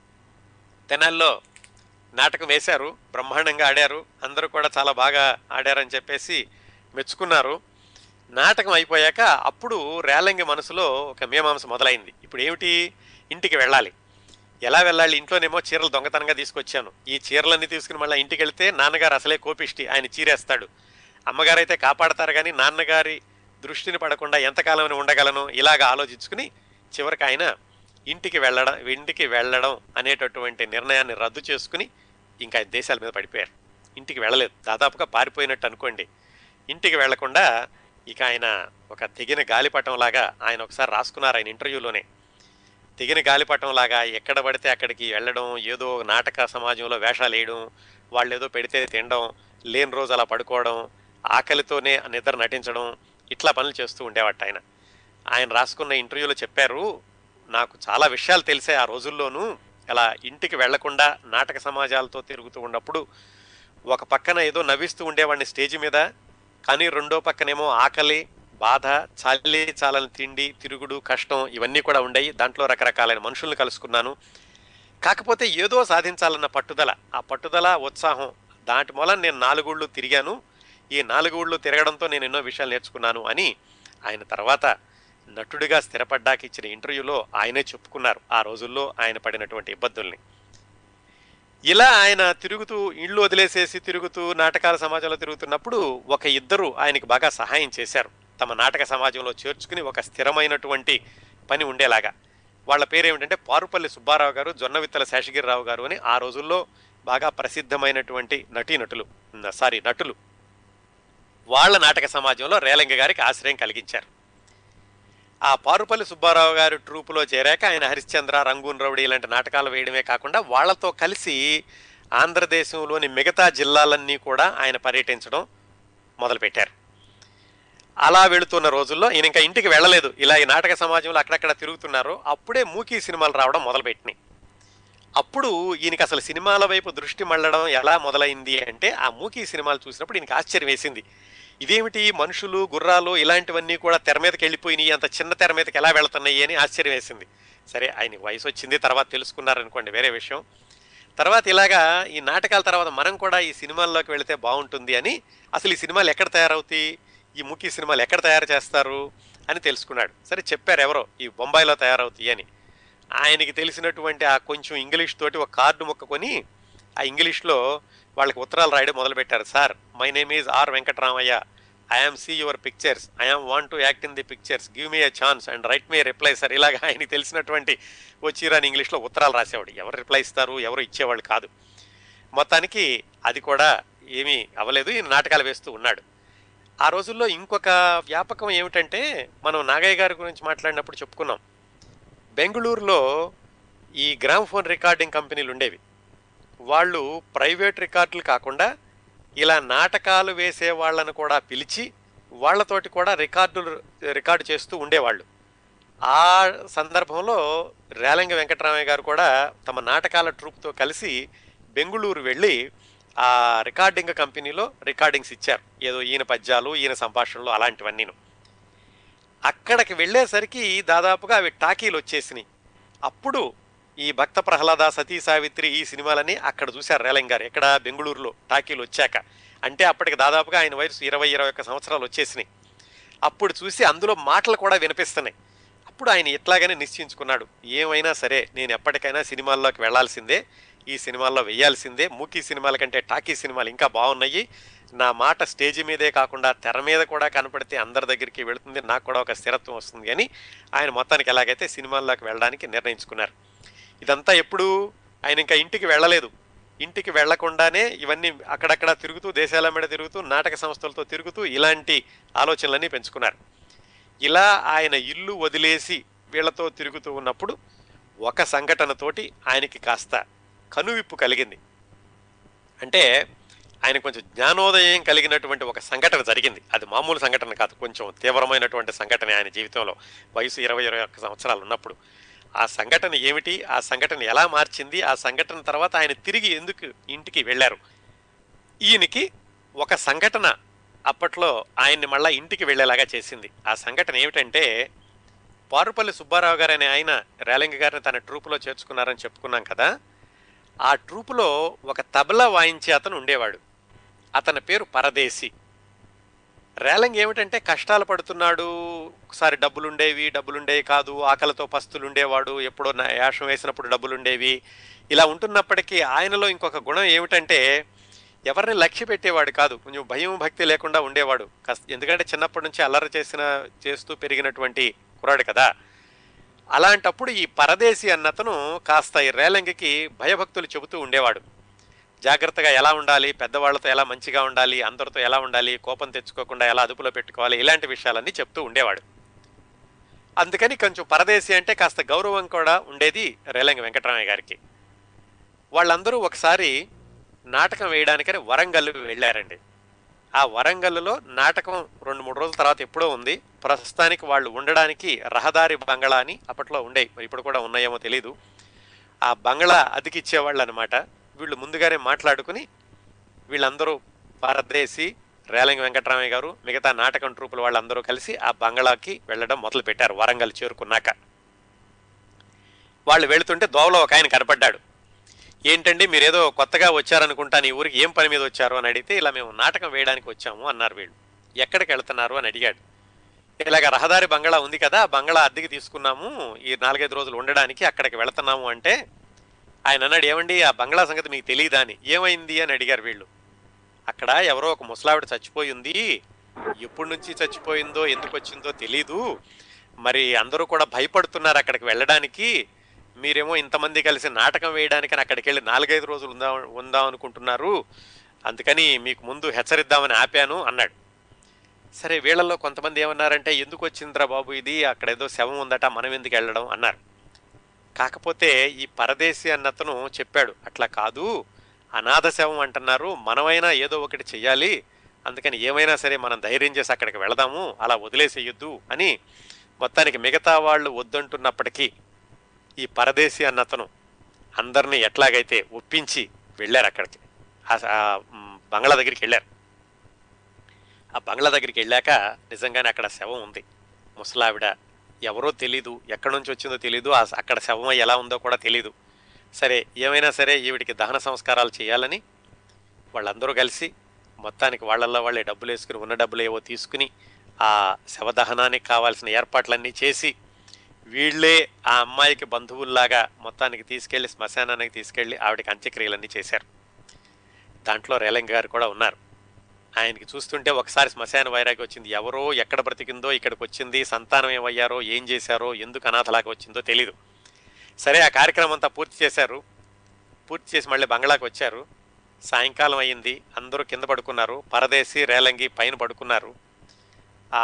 తెనాల్లో నాటకం వేశారు బ్రహ్మాండంగా ఆడారు అందరూ కూడా చాలా బాగా ఆడారని చెప్పేసి మెచ్చుకున్నారు నాటకం అయిపోయాక అప్పుడు రేలంగి మనసులో ఒక మీమాంస మొదలైంది ఇప్పుడు ఏమిటి ఇంటికి వెళ్ళాలి ఎలా వెళ్ళాలి ఇంట్లోనేమో చీరలు దొంగతనంగా తీసుకొచ్చాను ఈ చీరలన్నీ తీసుకుని మళ్ళీ ఇంటికి వెళ్తే నాన్నగారు అసలే కోపిష్టి ఆయన చీరేస్తాడు అమ్మగారు అయితే కాపాడతారు కానీ నాన్నగారి దృష్టిని పడకుండా ఎంతకాలం ఉండగలను ఇలాగ ఆలోచించుకుని చివరికి ఆయన ఇంటికి వెళ్ళడం ఇంటికి వెళ్ళడం అనేటటువంటి నిర్ణయాన్ని రద్దు చేసుకుని ఇంకా ఆయన దేశాల మీద పడిపోయారు ఇంటికి వెళ్ళలేదు దాదాపుగా పారిపోయినట్టు అనుకోండి ఇంటికి వెళ్లకుండా ఇక ఆయన ఒక తెగిన గాలిపటం లాగా ఆయన ఒకసారి రాసుకున్నారు ఆయన ఇంటర్వ్యూలోనే తెగిన గాలిపటం లాగా ఎక్కడ పడితే అక్కడికి వెళ్ళడం ఏదో నాటక సమాజంలో వేషాలు వేయడం వాళ్ళు ఏదో పెడితే తినడం లేని రోజు అలా పడుకోవడం ఆకలితోనే నిద్ర నటించడం ఇట్లా పనులు చేస్తూ ఉండేవాట ఆయన ఆయన రాసుకున్న ఇంటర్వ్యూలో చెప్పారు నాకు చాలా విషయాలు తెలిసే ఆ రోజుల్లోనూ అలా ఇంటికి వెళ్లకుండా నాటక సమాజాలతో తిరుగుతూ ఉన్నప్పుడు ఒక పక్కన ఏదో నవ్విస్తూ ఉండేవాడిని స్టేజ్ మీద కానీ రెండో పక్కనేమో ఆకలి బాధ చాలి చాలని తిండి తిరుగుడు కష్టం ఇవన్నీ కూడా ఉండయి దాంట్లో రకరకాలైన మనుషుల్ని కలుసుకున్నాను కాకపోతే ఏదో సాధించాలన్న పట్టుదల ఆ పట్టుదల ఉత్సాహం దాటి మూలం నేను నాలుగుళ్ళు తిరిగాను ఈ నాలుగుళ్ళు తిరగడంతో నేను ఎన్నో విషయాలు నేర్చుకున్నాను అని ఆయన తర్వాత నటుడిగా స్థిరపడ్డాక ఇచ్చిన ఇంటర్వ్యూలో ఆయనే చెప్పుకున్నారు ఆ రోజుల్లో ఆయన పడినటువంటి ఇబ్బందుల్ని ఇలా ఆయన తిరుగుతూ ఇళ్ళు వదిలేసేసి తిరుగుతూ నాటకాల సమాజంలో తిరుగుతున్నప్పుడు ఒక ఇద్దరు ఆయనకి బాగా సహాయం చేశారు తమ నాటక సమాజంలో చేర్చుకుని ఒక స్థిరమైనటువంటి పని ఉండేలాగా వాళ్ళ పేరు ఏమిటంటే పారుపల్లి సుబ్బారావు గారు జొన్నవిత్తల శేషగిరిరావు గారు అని ఆ రోజుల్లో బాగా ప్రసిద్ధమైనటువంటి నటీనటులు సారీ నటులు వాళ్ళ నాటక సమాజంలో రేలంగ గారికి ఆశ్రయం కలిగించారు ఆ పారుపల్లి సుబ్బారావు గారి ట్రూపులో చేరాక ఆయన హరిశ్చంద్ర రంగూన్ రౌడీ ఇలాంటి నాటకాలు వేయడమే కాకుండా వాళ్ళతో కలిసి ఆంధ్రదేశంలోని మిగతా జిల్లాలన్నీ కూడా ఆయన పర్యటించడం మొదలుపెట్టారు అలా వెళుతున్న రోజుల్లో ఈయన ఇంకా ఇంటికి వెళ్ళలేదు ఇలా ఈ నాటక సమాజంలో అక్కడక్కడ తిరుగుతున్నారు అప్పుడే మూకీ సినిమాలు రావడం మొదలుపెట్టినాయి అప్పుడు ఈయనకి అసలు సినిమాల వైపు దృష్టి మళ్ళడం ఎలా మొదలైంది అంటే ఆ మూకీ సినిమాలు చూసినప్పుడు ఈయనకి ఆశ్చర్యం వేసింది ఇదేమిటి మనుషులు గుర్రాలు ఇలాంటివన్నీ కూడా తెర మీదకి వెళ్ళిపోయినాయి అంత చిన్న తెర మీదకి ఎలా వెళ్తున్నాయి అని ఆశ్చర్యం వేసింది సరే ఆయనకి వయసు వచ్చింది తర్వాత తెలుసుకున్నారనుకోండి వేరే విషయం తర్వాత ఇలాగా ఈ నాటకాల తర్వాత మనం కూడా ఈ సినిమాల్లోకి వెళితే బాగుంటుంది అని అసలు ఈ సినిమాలు ఎక్కడ తయారవుతాయి ఈ ముఖ్య సినిమాలు ఎక్కడ తయారు చేస్తారు అని తెలుసుకున్నాడు సరే చెప్పారు ఎవరో ఈ బొంబాయిలో తయారవుతాయి అని ఆయనకి తెలిసినటువంటి ఆ కొంచెం ఇంగ్లీష్ తోటి ఒక కార్డు ముక్క కొని ఆ ఇంగ్లీష్లో వాళ్ళకి ఉత్తరాలు రాయడం మొదలుపెట్టారు sir my name is R Venkataramayya I'm see your pictures I'm want to act in the pictures give me a chance and write me reply sir ఇలాగ ఆయనకి తెలిసినటువంటి వచ్చిరాని ఇంగ్లీష్లో ఉత్తరాలు రాసేవాడు ఎవరు రిప్లై ఇస్తారు ఎవరు ఇచ్చేవాళ్ళు కాదు మొత్తానికి అది కూడా ఏమీ అవ్వలేదు ఈయన నాటకాలు వేస్తూ ఉన్నాడు ఆ రోజుల్లో ఇంకొక వ్యాపకం ఏమిటంటే మనం నాగయ్య గారి గురించి మాట్లాడినప్పుడు చెప్పుకున్నాం బెంగళూరులో ఈ గ్రామ్ఫోన్ రికార్డింగ్ కంపెనీలు ఉండేవి వాళ్ళు ప్రైవేట్ రికార్డులు కాకుండా ఇలా నాటకాలు వేసే వాళ్ళను కూడా పిలిచి వాళ్ళతోటి కూడా రికార్డులు రికార్డు చేస్తూ ఉండేవాళ్ళు ఆ సందర్భంలో రేలంగ వెంకటరామయ్య గారు కూడా తమ నాటకాల ట్రూప్తో కలిసి బెంగుళూరు వెళ్ళి ఆ రికార్డింగ్ కంపెనీలో రికార్డింగ్స్ ఇచ్చారు ఏదో ఈయన పద్యాలు ఈయన సంభాషణలు అలాంటివన్నీను అక్కడికి వెళ్ళేసరికి దాదాపుగా అవి టాకీలు వచ్చేసినాయి అప్పుడు ఈ భక్త ప్రహ్లాద సతీ సావిత్రి ఈ సినిమాలని అక్కడ చూశారు రేలంగ్ గారు ఎక్కడ బెంగళూరులో టాకీలు వచ్చాక అంటే అప్పటికి దాదాపుగా ఆయన వయసు ఇరవై ఇరవై ఒక్క సంవత్సరాలు వచ్చేసినాయి అప్పుడు చూసి అందులో మాటలు కూడా వినిపిస్తున్నాయి అప్పుడు ఆయన ఇట్లాగనే నిశ్చయించుకున్నాడు ఏమైనా సరే నేను ఎప్పటికైనా సినిమాల్లోకి వెళ్ళాల్సిందే ఈ సినిమాల్లో వెయ్యాల్సిందే మూకీ సినిమాల కంటే టాకీ సినిమాలు ఇంకా బాగున్నాయి నా మాట స్టేజ్ మీదే కాకుండా తెర మీద కూడా కనపడితే అందరి దగ్గరికి వెళుతుంది నాకు కూడా ఒక స్థిరత్వం వస్తుంది అని ఆయన మొత్తానికి ఎలాగైతే సినిమాల్లోకి వెళ్ళడానికి నిర్ణయించుకున్నారు ఇదంతా ఎప్పుడు ఆయన ఇంకా ఇంటికి వెళ్ళలేదు ఇంటికి వెళ్లకుండానే ఇవన్నీ అక్కడక్కడ తిరుగుతూ దేశాల మీద తిరుగుతూ నాటక సంస్థలతో తిరుగుతూ ఇలాంటి ఆలోచనలన్నీ పెంచుకున్నారు ఇలా ఆయన ఇల్లు వదిలేసి వీళ్ళతో తిరుగుతూ ఉన్నప్పుడు ఒక సంఘటనతోటి ఆయనకి కాస్త కనువిప్పు కలిగింది అంటే ఆయన కొంచెం జ్ఞానోదయం కలిగినటువంటి ఒక సంఘటన జరిగింది అది మామూలు సంఘటన కాదు కొంచెం తీవ్రమైనటువంటి సంఘటన ఆయన జీవితంలో వయసు ఇరవై ఇరవై ఒక్క సంవత్సరాలు ఉన్నప్పుడు ఆ సంఘటన ఏమిటి ఆ సంఘటన ఎలా మార్చింది ఆ సంఘటన తర్వాత ఆయన తిరిగి ఎందుకు ఇంటికి వెళ్ళారు ఈయనకి ఒక సంఘటన అప్పట్లో ఆయన్ని మళ్ళా ఇంటికి వెళ్ళేలాగా చేసింది ఆ సంఘటన ఏమిటంటే పారుపల్లి సుబ్బారావు గారు అనే ఆయన రేలింగ గారిని తన ట్రూపులో చేర్చుకున్నారని చెప్పుకున్నాం కదా ఆ ట్రూపులో ఒక తబలా వాయించే అతను ఉండేవాడు అతని పేరు పరదేశి రేలంగ్ ఏమిటంటే కష్టాలు పడుతున్నాడు ఒకసారి డబ్బులుండేవి డబ్బులుండేవి కాదు ఆకలితో పస్తులు ఉండేవాడు ఎప్పుడో నా యాషం వేసినప్పుడు డబ్బులుండేవి ఇలా ఉంటున్నప్పటికీ ఆయనలో ఇంకొక గుణం ఏమిటంటే ఎవరిని లక్ష్య పెట్టేవాడు కాదు కొంచెం భయం భక్తి లేకుండా ఉండేవాడు కస్- ఎందుకంటే చిన్నప్పటి నుంచి అల్లరి చేసిన చేస్తూ పెరిగినటువంటి కుర్రాడు కదా అలాంటప్పుడు ఈ పరదేశి అన్నతను కాస్త ఈ రేలంగికి భయభక్తులు చెబుతూ ఉండేవాడు జాగ్రత్తగా ఎలా ఉండాలి పెద్దవాళ్లతో ఎలా మంచిగా ఉండాలి అందరితో ఎలా ఉండాలి కోపం తెచ్చుకోకుండా ఎలా అదుపులో పెట్టుకోవాలి ఇలాంటి విషయాలన్నీ చెప్తూ ఉండేవాడు అందుకని కొంచెం పరదేశి అంటే కాస్త గౌరవం కూడా ఉండేది రేలంగి వెంకటరామయ్య గారికి వాళ్ళందరూ ఒకసారి నాటకం వేయడానికని వరంగల్ వెళ్ళారండి ఆ వరంగల్లో నాటకం రెండు మూడు రోజుల తర్వాత ఎప్పుడో ఉంది ప్రస్తుతానికి వాళ్ళు ఉండడానికి రహదారి బంగళా అని అప్పట్లో ఉండేవి మరి ఇప్పుడు కూడా ఉన్నాయేమో తెలీదు ఆ బంగళా అతికిచ్చేవాళ్ళు అనమాట వీళ్ళు ముందుగానే మాట్లాడుకుని వీళ్ళందరూ పరదేశి రేలంగి వెంకటరామయ్య గారు మిగతా నాటకం ట్రూపుల వాళ్ళందరూ కలిసి ఆ బంగళాకి వెళ్ళడం మొదలు పెట్టారు వరంగల్ చేరుకున్నాక వాళ్ళు వెళుతుంటే దోవలో ఒక ఆయన కనపడ్డాడు ఏంటండి మీరేదో కొత్తగా వచ్చారనుకుంటాను ఈ ఊరికి ఏం పని మీద వచ్చారు అని అడిగితే ఇలా మేము నాటకం వేయడానికి వచ్చాము అన్నారు వీళ్ళు ఎక్కడికి వెళ్తున్నారు అని అడిగాడు ఇలాగ రహదారి బంగళా ఉంది కదా ఆ బంగళా అద్దెకి తీసుకున్నాము ఈ నాలుగైదు రోజులు ఉండడానికి అక్కడికి వెళుతున్నాము అంటే ఆయన అన్నాడు ఏమండి ఆ బంగ్లా సంగతి మీకు తెలియదా అని ఏమైంది అని అడిగారు వీళ్ళు అక్కడ ఎవరో ఒక ముసలావిడ చచ్చిపోయి ఉంది ఎప్పటి నుంచి చచ్చిపోయిందో ఎందుకు వచ్చిందో తెలీదు మరి అందరూ కూడా భయపడుతున్నారు అక్కడికి వెళ్ళడానికి మీరేమో ఇంతమంది కలిసి నాటకం వేయడానికని అక్కడికి వెళ్ళి నాలుగైదు రోజులు ఉందా ఉందాం అనుకుంటున్నారు అందుకని మీకు ముందు హెచ్చరిద్దామని ఆపాను అన్నాడు సరే వీళ్ళల్లో కొంతమంది ఏమన్నారంటే ఎందుకు వచ్చిందిరా బాబు ఇది అక్కడ ఏదో శవం ఉందట మనం ఎందుకు వెళ్ళడం అన్నారు కాకపోతే ఈ పరదేశి అన్నతను చెప్పాడు అట్లా కాదు అనాథ శవం అంటున్నారు మనమైనా ఏదో ఒకటి చెయ్యాలి అందుకని ఏమైనా సరే మనం ధైర్యం చేసి అక్కడికి వెళదాము అలా వదిలేసేయొద్దు అని మొత్తానికి మిగతా వాళ్ళు వద్దంటున్నప్పటికీ ఈ పరదేశి అన్నతను అందరినీ ఎట్లాగైతే ఒప్పించి వెళ్ళారు అక్కడికి ఆ- ఆ మ్, బంగ్లా దగ్గరికి వెళ్ళారు ఆ బంగ్లా దగ్గరికి వెళ్ళాక నిజంగానే అక్కడ శవం ఉంది ముసలావిడ ఎవరో తెలీదు ఎక్కడి నుంచి వచ్చిందో తెలీదు ఆ అక్కడ శవం ఎలా ఉందో కూడా తెలీదు సరే ఏమైనా సరే ఈవిడికి దహన సంస్కారాలు చేయాలని వాళ్ళందరూ కలిసి మొత్తానికి వాళ్ళల్లో వాళ్ళే డబ్బులు వేసుకుని ఉన్న డబ్బులు ఏవో తీసుకుని ఆ శవదహనానికి కావాల్సిన ఏర్పాట్లన్నీ చేసి వీళ్ళే ఆ అమ్మాయికి బంధువుల్లాగా మొత్తానికి తీసుకెళ్లి శ్మశానానికి తీసుకెళ్లి ఆవిడకి అంత్యక్రియలన్నీ చేశారు దాంట్లో రేలంగి గారు కూడా ఉన్నారు ఆయనకి చూస్తుంటే ఒకసారి శ్మశాన వైరాగి వచ్చింది ఎవరో ఎక్కడ బ్రతికిందో ఇక్కడికి వచ్చింది సంతానం ఏమయ్యారో ఏం చేశారో ఎందుకు అనాథలాగా వచ్చిందో తెలీదు సరే ఆ కార్యక్రమం అంతా పూర్తి చేశారు పూర్తి చేసి మళ్ళీ బంగ్లాకి వచ్చారు సాయంకాలం అయ్యింది అందరూ కింద పడుకున్నారు పరదేశి రేలంగి పైన పడుకున్నారు ఆ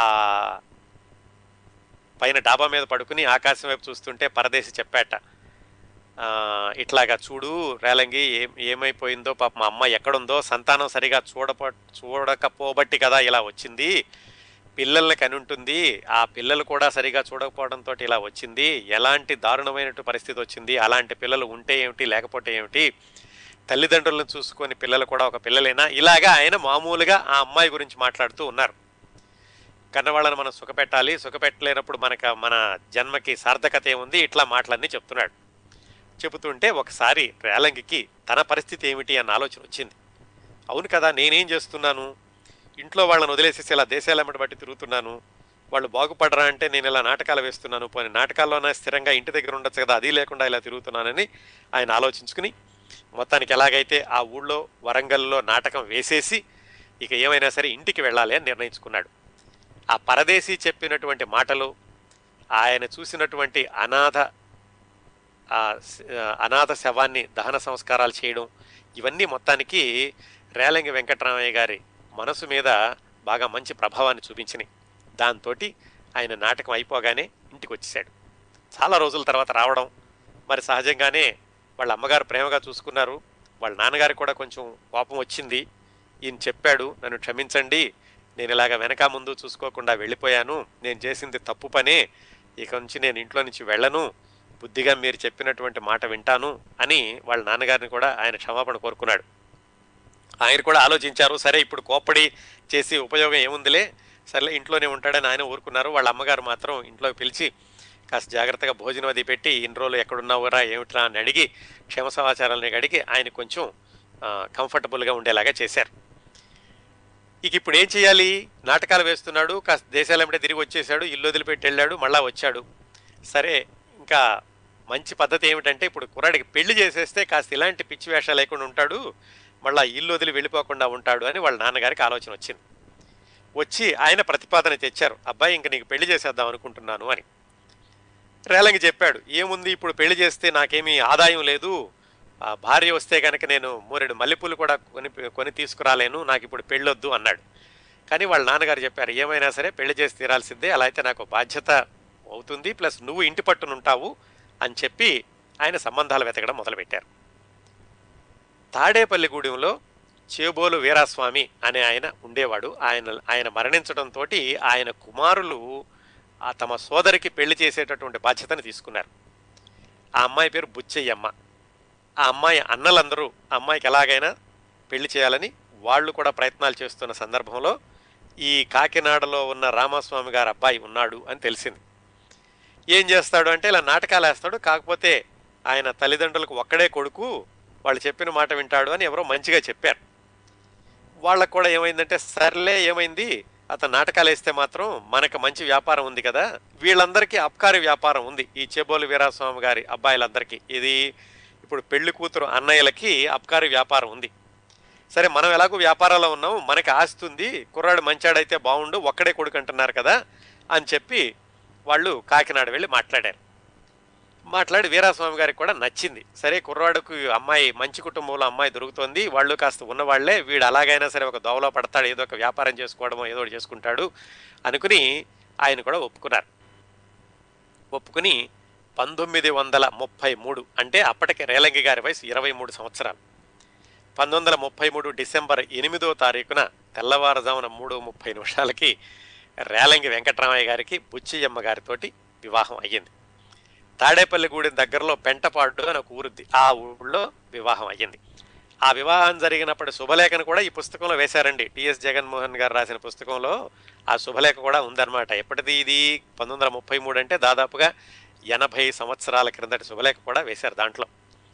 పైన డాబా మీద పడుకుని ఆకాశం వైపు చూస్తుంటే పరదేశి చెప్పాట ఆ, ఇట్లాగా చూడు రేలంగి ఏం ఏమైపోయిందో పాప మా అమ్మ ఎక్కడుందో సంతానం సరిగా చూడప చూడకపోబట్టి కదా ఇలా వచ్చింది పిల్లల్ని కని ఉంటుంది ఆ పిల్లలు కూడా సరిగా చూడకపోవడంతో ఇలా వచ్చింది ఎలాంటి దారుణమైనటువంటి పరిస్థితి వచ్చింది అలాంటి పిల్లలు ఉంటే ఏమిటి లేకపోతే ఏమిటి తల్లిదండ్రులను చూసుకొని పిల్లలు కూడా ఒక పిల్లలేనా ఇలాగా ఆయన మామూలుగా ఆ అమ్మాయి గురించి మాట్లాడుతూ ఉన్నారు కన్నవాళ్ళని మనం సుఖపెట్టాలి సుఖపెట్టలేనప్పుడు మనకు మన జన్మకి సార్థకత ఏముంది ఇట్లా మాటలన్నీ చెప్తున్నాడు చెబుతుంటే ఒకసారి రేలంగికి తన పరిస్థితి ఏమిటి అన్న ఆలోచన వచ్చింది అవును కదా నేనేం చేస్తున్నాను ఇంట్లో వాళ్ళని వదిలేసేసి ఇలా దేశాలమ్మటి బట్టి తిరుగుతున్నాను వాళ్ళు బాగుపడరా అంటే నేను ఇలా నాటకాలు వేస్తున్నాను పోనీ నాటకాల్లోనే స్థిరంగా ఇంటి దగ్గర ఉండొచ్చు కదా అది లేకుండా ఇలా తిరుగుతున్నానని ఆయన ఆలోచించుకుని మొత్తానికి ఎలాగైతే ఆ ఊళ్ళో వరంగల్లో నాటకం వేసేసి ఇక ఏమైనా సరే ఇంటికి వెళ్ళాలి అని నిర్ణయించుకున్నాడు ఆ పరదేశీ చెప్పినటువంటి మాటలు ఆయన చూసినటువంటి అనాథ ఆ శ- ఆ అనాథ శవాన్ని దహన సంస్కారాలు చేయడం ఇవన్నీ మొత్తానికి రేలంగి వెంకటరామయ్య గారి మనసు మీద బాగా మంచి ప్రభావాన్ని చూపించినాయి దాంతో ఆయన నాటకం అయిపోగానే ఇంటికి వచ్చేసాడు చాలా రోజుల తర్వాత రావడం మరి సహజంగానే వాళ్ళ అమ్మగారు ప్రేమగా చూసుకున్నారు వాళ్ళ నాన్నగారికి కూడా కొంచెం కోపం వచ్చింది ఈయన చెప్పాడు నన్ను క్షమించండి నేను ఇలాగ వెనక ముందు చూసుకోకుండా వెళ్ళిపోయాను నేను చేసింది తప్పు పనే ఇక నుంచి నేను ఇంట్లో నుంచి వెళ్ళను బుద్ధిగా మీరు చెప్పినటువంటి మాట వింటాను అని వాళ్ళ నాన్నగారిని కూడా ఆయన క్షమాపణ కోరుకున్నాడు ఆయన కూడా ఆలోచించారు సరే ఇప్పుడు కోప్పడి చేసి ఉపయోగం ఏముందిలే సర్లే ఇంట్లోనే ఉంటాడని ఆయన ఊరుకున్నారు వాళ్ళ అమ్మగారు మాత్రం ఇంట్లోకి పిలిచి కాస్త జాగ్రత్తగా భోజనం అది పెట్టి ఇన్ని రోజులు ఎక్కడున్నావురా ఏమిట్రా అని అడిగి క్షేమ సమాచారాలని అడిగి ఆయన కొంచెం ఆ, కంఫర్టబుల్గా ఉండేలాగా చేశారు ఇక ఇప్పుడు ఏం చేయాలి నాటకాలు వేస్తున్నాడు కాస్త దేశాలమ్మటే తిరిగి వచ్చేసాడు ఇల్లు వదిలిపెట్టి వెళ్ళాడు మళ్ళా వచ్చాడు సరే ఇంకా మంచి పద్ధతి ఏమిటంటే ఇప్పుడు కుర్రాడికి పెళ్లి చేసేస్తే కాస్త ఇలాంటి పిచ్చి వేషాలు లేకుండా ఉంటాడు మళ్ళా ఇల్లు వదిలి వెళ్ళిపోకుండా ఉంటాడు అని వాళ్ళ నాన్నగారికి ఆలోచన వచ్చింది వచ్చి ఆయన ప్రతిపాదన తెచ్చారు అబ్బాయి ఇంక నీకు పెళ్లి చేసేద్దాం అనుకుంటున్నాను అని రేలంగి చెప్పాడు ఏముంది ఇప్పుడు పెళ్లి చేస్తే నాకేమీ ఆదాయం లేదు ఆ భార్య వస్తే కనుక నేను మూరెడు మల్లెపూలు కూడా కొని కొని తీసుకురాలేను నాకు ఇప్పుడు పెళ్ళొద్దు అన్నాడు కానీ వాళ్ళ నాన్నగారు చెప్పారు ఏమైనా సరే పెళ్లి చేసి తీరాల్సిందే అలా అయితే నాకు బాధ్యత అవుతుంది ప్లస్ నువ్వు ఇంటి పట్టునుంటావు అని చెప్పి ఆయన సంబంధాలు వెతకడం మొదలుపెట్టారు తాడేపల్లిగూడెంలో చేబోలు వీరాస్వామి అనే ఆయన ఉండేవాడు ఆయన ఆయన మరణించడంతో ఆయన కుమారులు ఆ తమ సోదరికి పెళ్లి చేసేటటువంటి బాధ్యతను తీసుకున్నారు ఆ అమ్మాయి పేరు బుచ్చయ్యమ్మ ఆ అమ్మాయి అన్నలందరూ ఆ అమ్మాయికి ఎలాగైనా పెళ్లి చేయాలని వాళ్ళు కూడా ప్రయత్నాలు చేస్తున్న సందర్భంలో ఈ కాకినాడలో ఉన్న రామస్వామి గారి అబ్బాయి ఉన్నాడు అని తెలిసింది ఏం చేస్తాడు అంటే ఇలా నాటకాలు వేస్తాడు కాకపోతే ఆయన తల్లిదండ్రులకు ఒక్కడే కొడుకు వాళ్ళు చెప్పిన మాట వింటాడు అని ఎవరో మంచిగా చెప్పారు వాళ్ళకు కూడా ఏమైందంటే సర్లే ఏమైంది అతను నాటకాలు వేస్తే మాత్రం మనకు మంచి వ్యాపారం ఉంది కదా వీళ్ళందరికీ అబ్కారి వ్యాపారం ఉంది ఈ చెబోలు వీరాస్వామి గారి అబ్బాయిలందరికీ ఇది ఇప్పుడు పెళ్లి కూతురు అన్నయ్యలకి అబ్కారి వ్యాపారం ఉంది సరే మనం ఎలాగో వ్యాపారాల్లో ఉన్నాం మనకి ఆస్తి ఉంది కుర్రాడు మంచాడైతే బాగుండు ఒక్కడే కొడుకు అంటున్నారు కదా అని చెప్పి వాళ్ళు కాకినాడ వెళ్ళి మాట్లాడారు మాట్లాడి వీరాస్వామి గారికి కూడా నచ్చింది సరే కుర్రాడుకు అమ్మాయి మంచి కుటుంబంలో అమ్మాయి దొరుకుతోంది వాళ్ళు కాస్త ఉన్నవాళ్లే వీడు అలాగైనా సరే ఒక దోవలో పడతాడు ఏదో ఒక వ్యాపారం చేసుకోవడమో ఏదో ఒకటి చేసుకుంటాడు అనుకుని ఆయన కూడా ఒప్పుకున్నారు ఒప్పుకుని పంతొమ్మిది వందల ముప్పై మూడు అంటే అప్పటికి రేలంగి గారి వయసు ఇరవై మూడు సంవత్సరాలు పంతొమ్మిది వందల ముప్పై మూడు డిసెంబర్ ఎనిమిదో తారీఖున తెల్లవారుజామున మూడు ముప్పై నిమిషాలకి రేలంగి వెంకటరామయ్య గారికి బుచ్చియమ్మ గారితోటి వివాహం అయ్యింది తాడేపల్లిగూడెం దగ్గరలో పెంటపాడు అని ఒక ఊరుద్ది ఆ ఊళ్ళో వివాహం అయ్యింది ఆ వివాహం జరిగినప్పటి శుభలేఖను కూడా ఈ పుస్తకంలో వేశారండి టిఎస్ జగన్మోహన్ గారు రాసిన పుస్తకంలో ఆ శుభలేఖ కూడా ఉందన్నమాట ఎప్పటిది ఇది పంతొమ్మిది వందల ముప్పై మూడు అంటే దాదాపుగా ఎనభై సంవత్సరాల క్రిందటి శుభలేఖ కూడా వేశారు దాంట్లో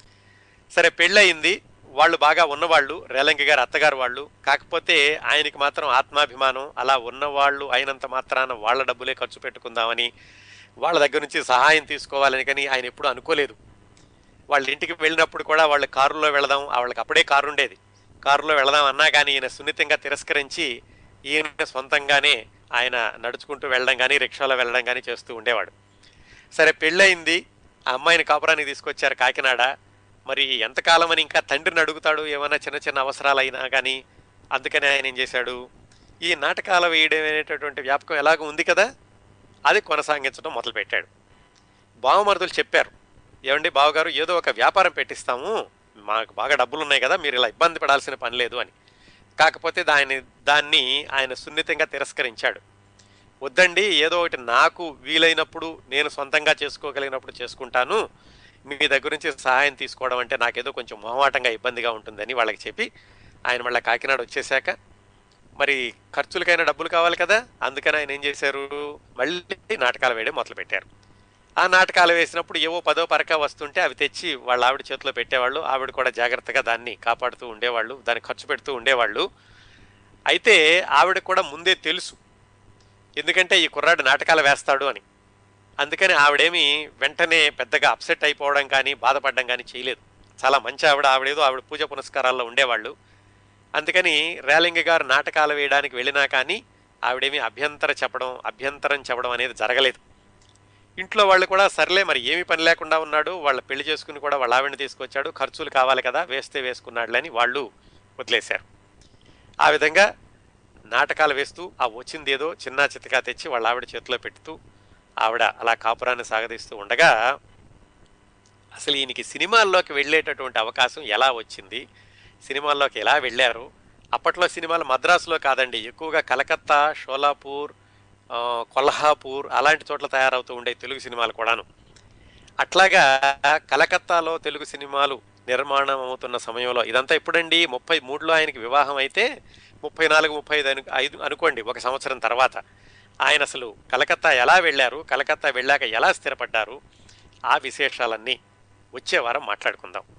సరే పెళ్ళయింది వాళ్ళు బాగా ఉన్నవాళ్ళు రేలంగి గారు అత్తగారు వాళ్ళు కాకపోతే ఆయనకి మాత్రం ఆత్మాభిమానం అలా ఉన్నవాళ్ళు అయినంత మాత్రాన వాళ్ళ డబ్బులే ఖర్చు పెట్టుకుందామని వాళ్ళ దగ్గర నుంచి సహాయం తీసుకోవాలని కానీ ఆయన ఎప్పుడూ అనుకోలేదు వాళ్ళ ఇంటికి వెళ్ళినప్పుడు కూడా వాళ్ళు కారులో వెళదాం వాళ్ళకి అప్పుడే కారు ఉండేది కారులో వెళదాం అన్నా కానీ ఈయన సున్నితంగా తిరస్కరించి ఈయన సొంతంగానే ఆయన నడుచుకుంటూ వెళ్ళడం కానీ రిక్షాలో వెళ్ళడం కానీ చేస్తూ ఉండేవాడు సరే పెళ్ళయింది ఆ అమ్మాయిని కాపురానికి తీసుకొచ్చారు కాకినాడ మరి ఎంతకాలం అని ఇంకా తండ్రిని అడుగుతాడు ఏమైనా చిన్న చిన్న అవసరాలు అయినా కానీ అందుకని ఆయన ఏం చేశాడు ఈ నాటకాల వేయడం అనేటటువంటి వ్యాపకం ఎలాగో ఉంది కదా అది కొనసాగించడం మొదలుపెట్టాడు బావమరుదులు చెప్పారు ఏమండి బావగారు ఏదో ఒక వ్యాపారం పెట్టిస్తాము మాకు బాగా డబ్బులు ఉన్నాయి కదా మీరు ఇలా ఇబ్బంది పడాల్సిన పని లేదు అని కాకపోతే దాని దాన్ని ఆయన సున్నితంగా తిరస్కరించాడు వద్దండి ఏదో ఒకటి నాకు వీలైనప్పుడు నేను సొంతంగా చేసుకోగలిగినప్పుడు చేసుకుంటాను మీ దగ్గర నుంచి సహాయం తీసుకోవడం అంటే నాకేదో కొంచెం మొహమాటంగా ఇబ్బందిగా ఉంటుందని వాళ్ళకి చెప్పి ఆయన మళ్ళీ కాకినాడ వచ్చేసాక మరి ఖర్చులకైనా డబ్బులు కావాలి కదా అందుకని ఆయన ఏం చేశారు మళ్ళీ నాటకాలు వేయడం మొదలుపెట్టారు ఆ నాటకాలు వేసినప్పుడు ఏవో పదో పరక వస్తుంటే అవి తెచ్చి వాళ్ళ ఆవిడ చేతిలో పెట్టేవాళ్ళు ఆవిడ కూడా జాగ్రత్తగా దాన్ని కాపాడుతూ ఉండేవాళ్ళు దాన్ని ఖర్చు పెడుతూ ఉండేవాళ్ళు అయితే ఆవిడ కూడా ముందే తెలుసు ఎందుకంటే ఈ కుర్రాడు నాటకాలు వేస్తాడు అని అందుకని ఆవిడేమి వెంటనే పెద్దగా అప్సెట్ అయిపోవడం కానీ బాధపడడం కానీ చేయలేదు చాలా మంచి ఆవిడ ఆవిడేదో ఆవిడ పూజ పునస్కారాల్లో ఉండేవాళ్ళు అందుకని రేలింగ గారు నాటకాలు వేయడానికి వెళ్ళినా కానీ ఆవిడేమి అభ్యంతర చెప్పడం అభ్యంతరం చెప్పడం అనేది జరగలేదు ఇంట్లో వాళ్ళు కూడా సర్లే మరి ఏమి పని లేకుండా ఉన్నాడు వాళ్ళ పెళ్లి చేసుకుని కూడా వాళ్ళ ఆవిడని తీసుకొచ్చాడు ఖర్చులు కావాలి కదా వేస్తే వేసుకున్నాడులని వాళ్ళు వదిలేశారు ఆ విధంగా నాటకాలు వేస్తూ ఆ వచ్చింది ఏదో చిన్న చితకా తెచ్చి వాళ్ళ ఆవిడ చేతిలో పెడుతూ ఆవిడ అలా కాపురాన్ని సాగదీస్తూ ఉండగా అసలు ఈయనకి సినిమాల్లోకి వెళ్ళేటటువంటి అవకాశం ఎలా వచ్చింది సినిమాల్లోకి ఎలా వెళ్ళారు అప్పట్లో సినిమాలు మద్రాసులో కాదండి ఎక్కువగా కలకత్తా షోలాపూర్ ఆ, కొల్హాపూర్ అలాంటి చోట్ల తయారవుతూ ఉండే తెలుగు సినిమాలు కూడాను అట్లాగా కలకత్తాలో తెలుగు సినిమాలు నిర్మాణం అవుతున్న సమయంలో ఇదంతా ఎప్పుడండి ముప్పై మూడులో ఆయనకి వివాహం అయితే ముప్పై నాలుగు ముప్పై ఐదు అను ఐదు అనుకోండి ఒక సంవత్సరం తర్వాత ఆయన అసలు కలకత్తా ఎలా వెళ్ళారు కలకత్తా వెళ్ళాక ఎలా స్థిరపడ్డారు ఆ విశేషాలన్నీ వచ్చే వారం మాట్లాడుకుందాం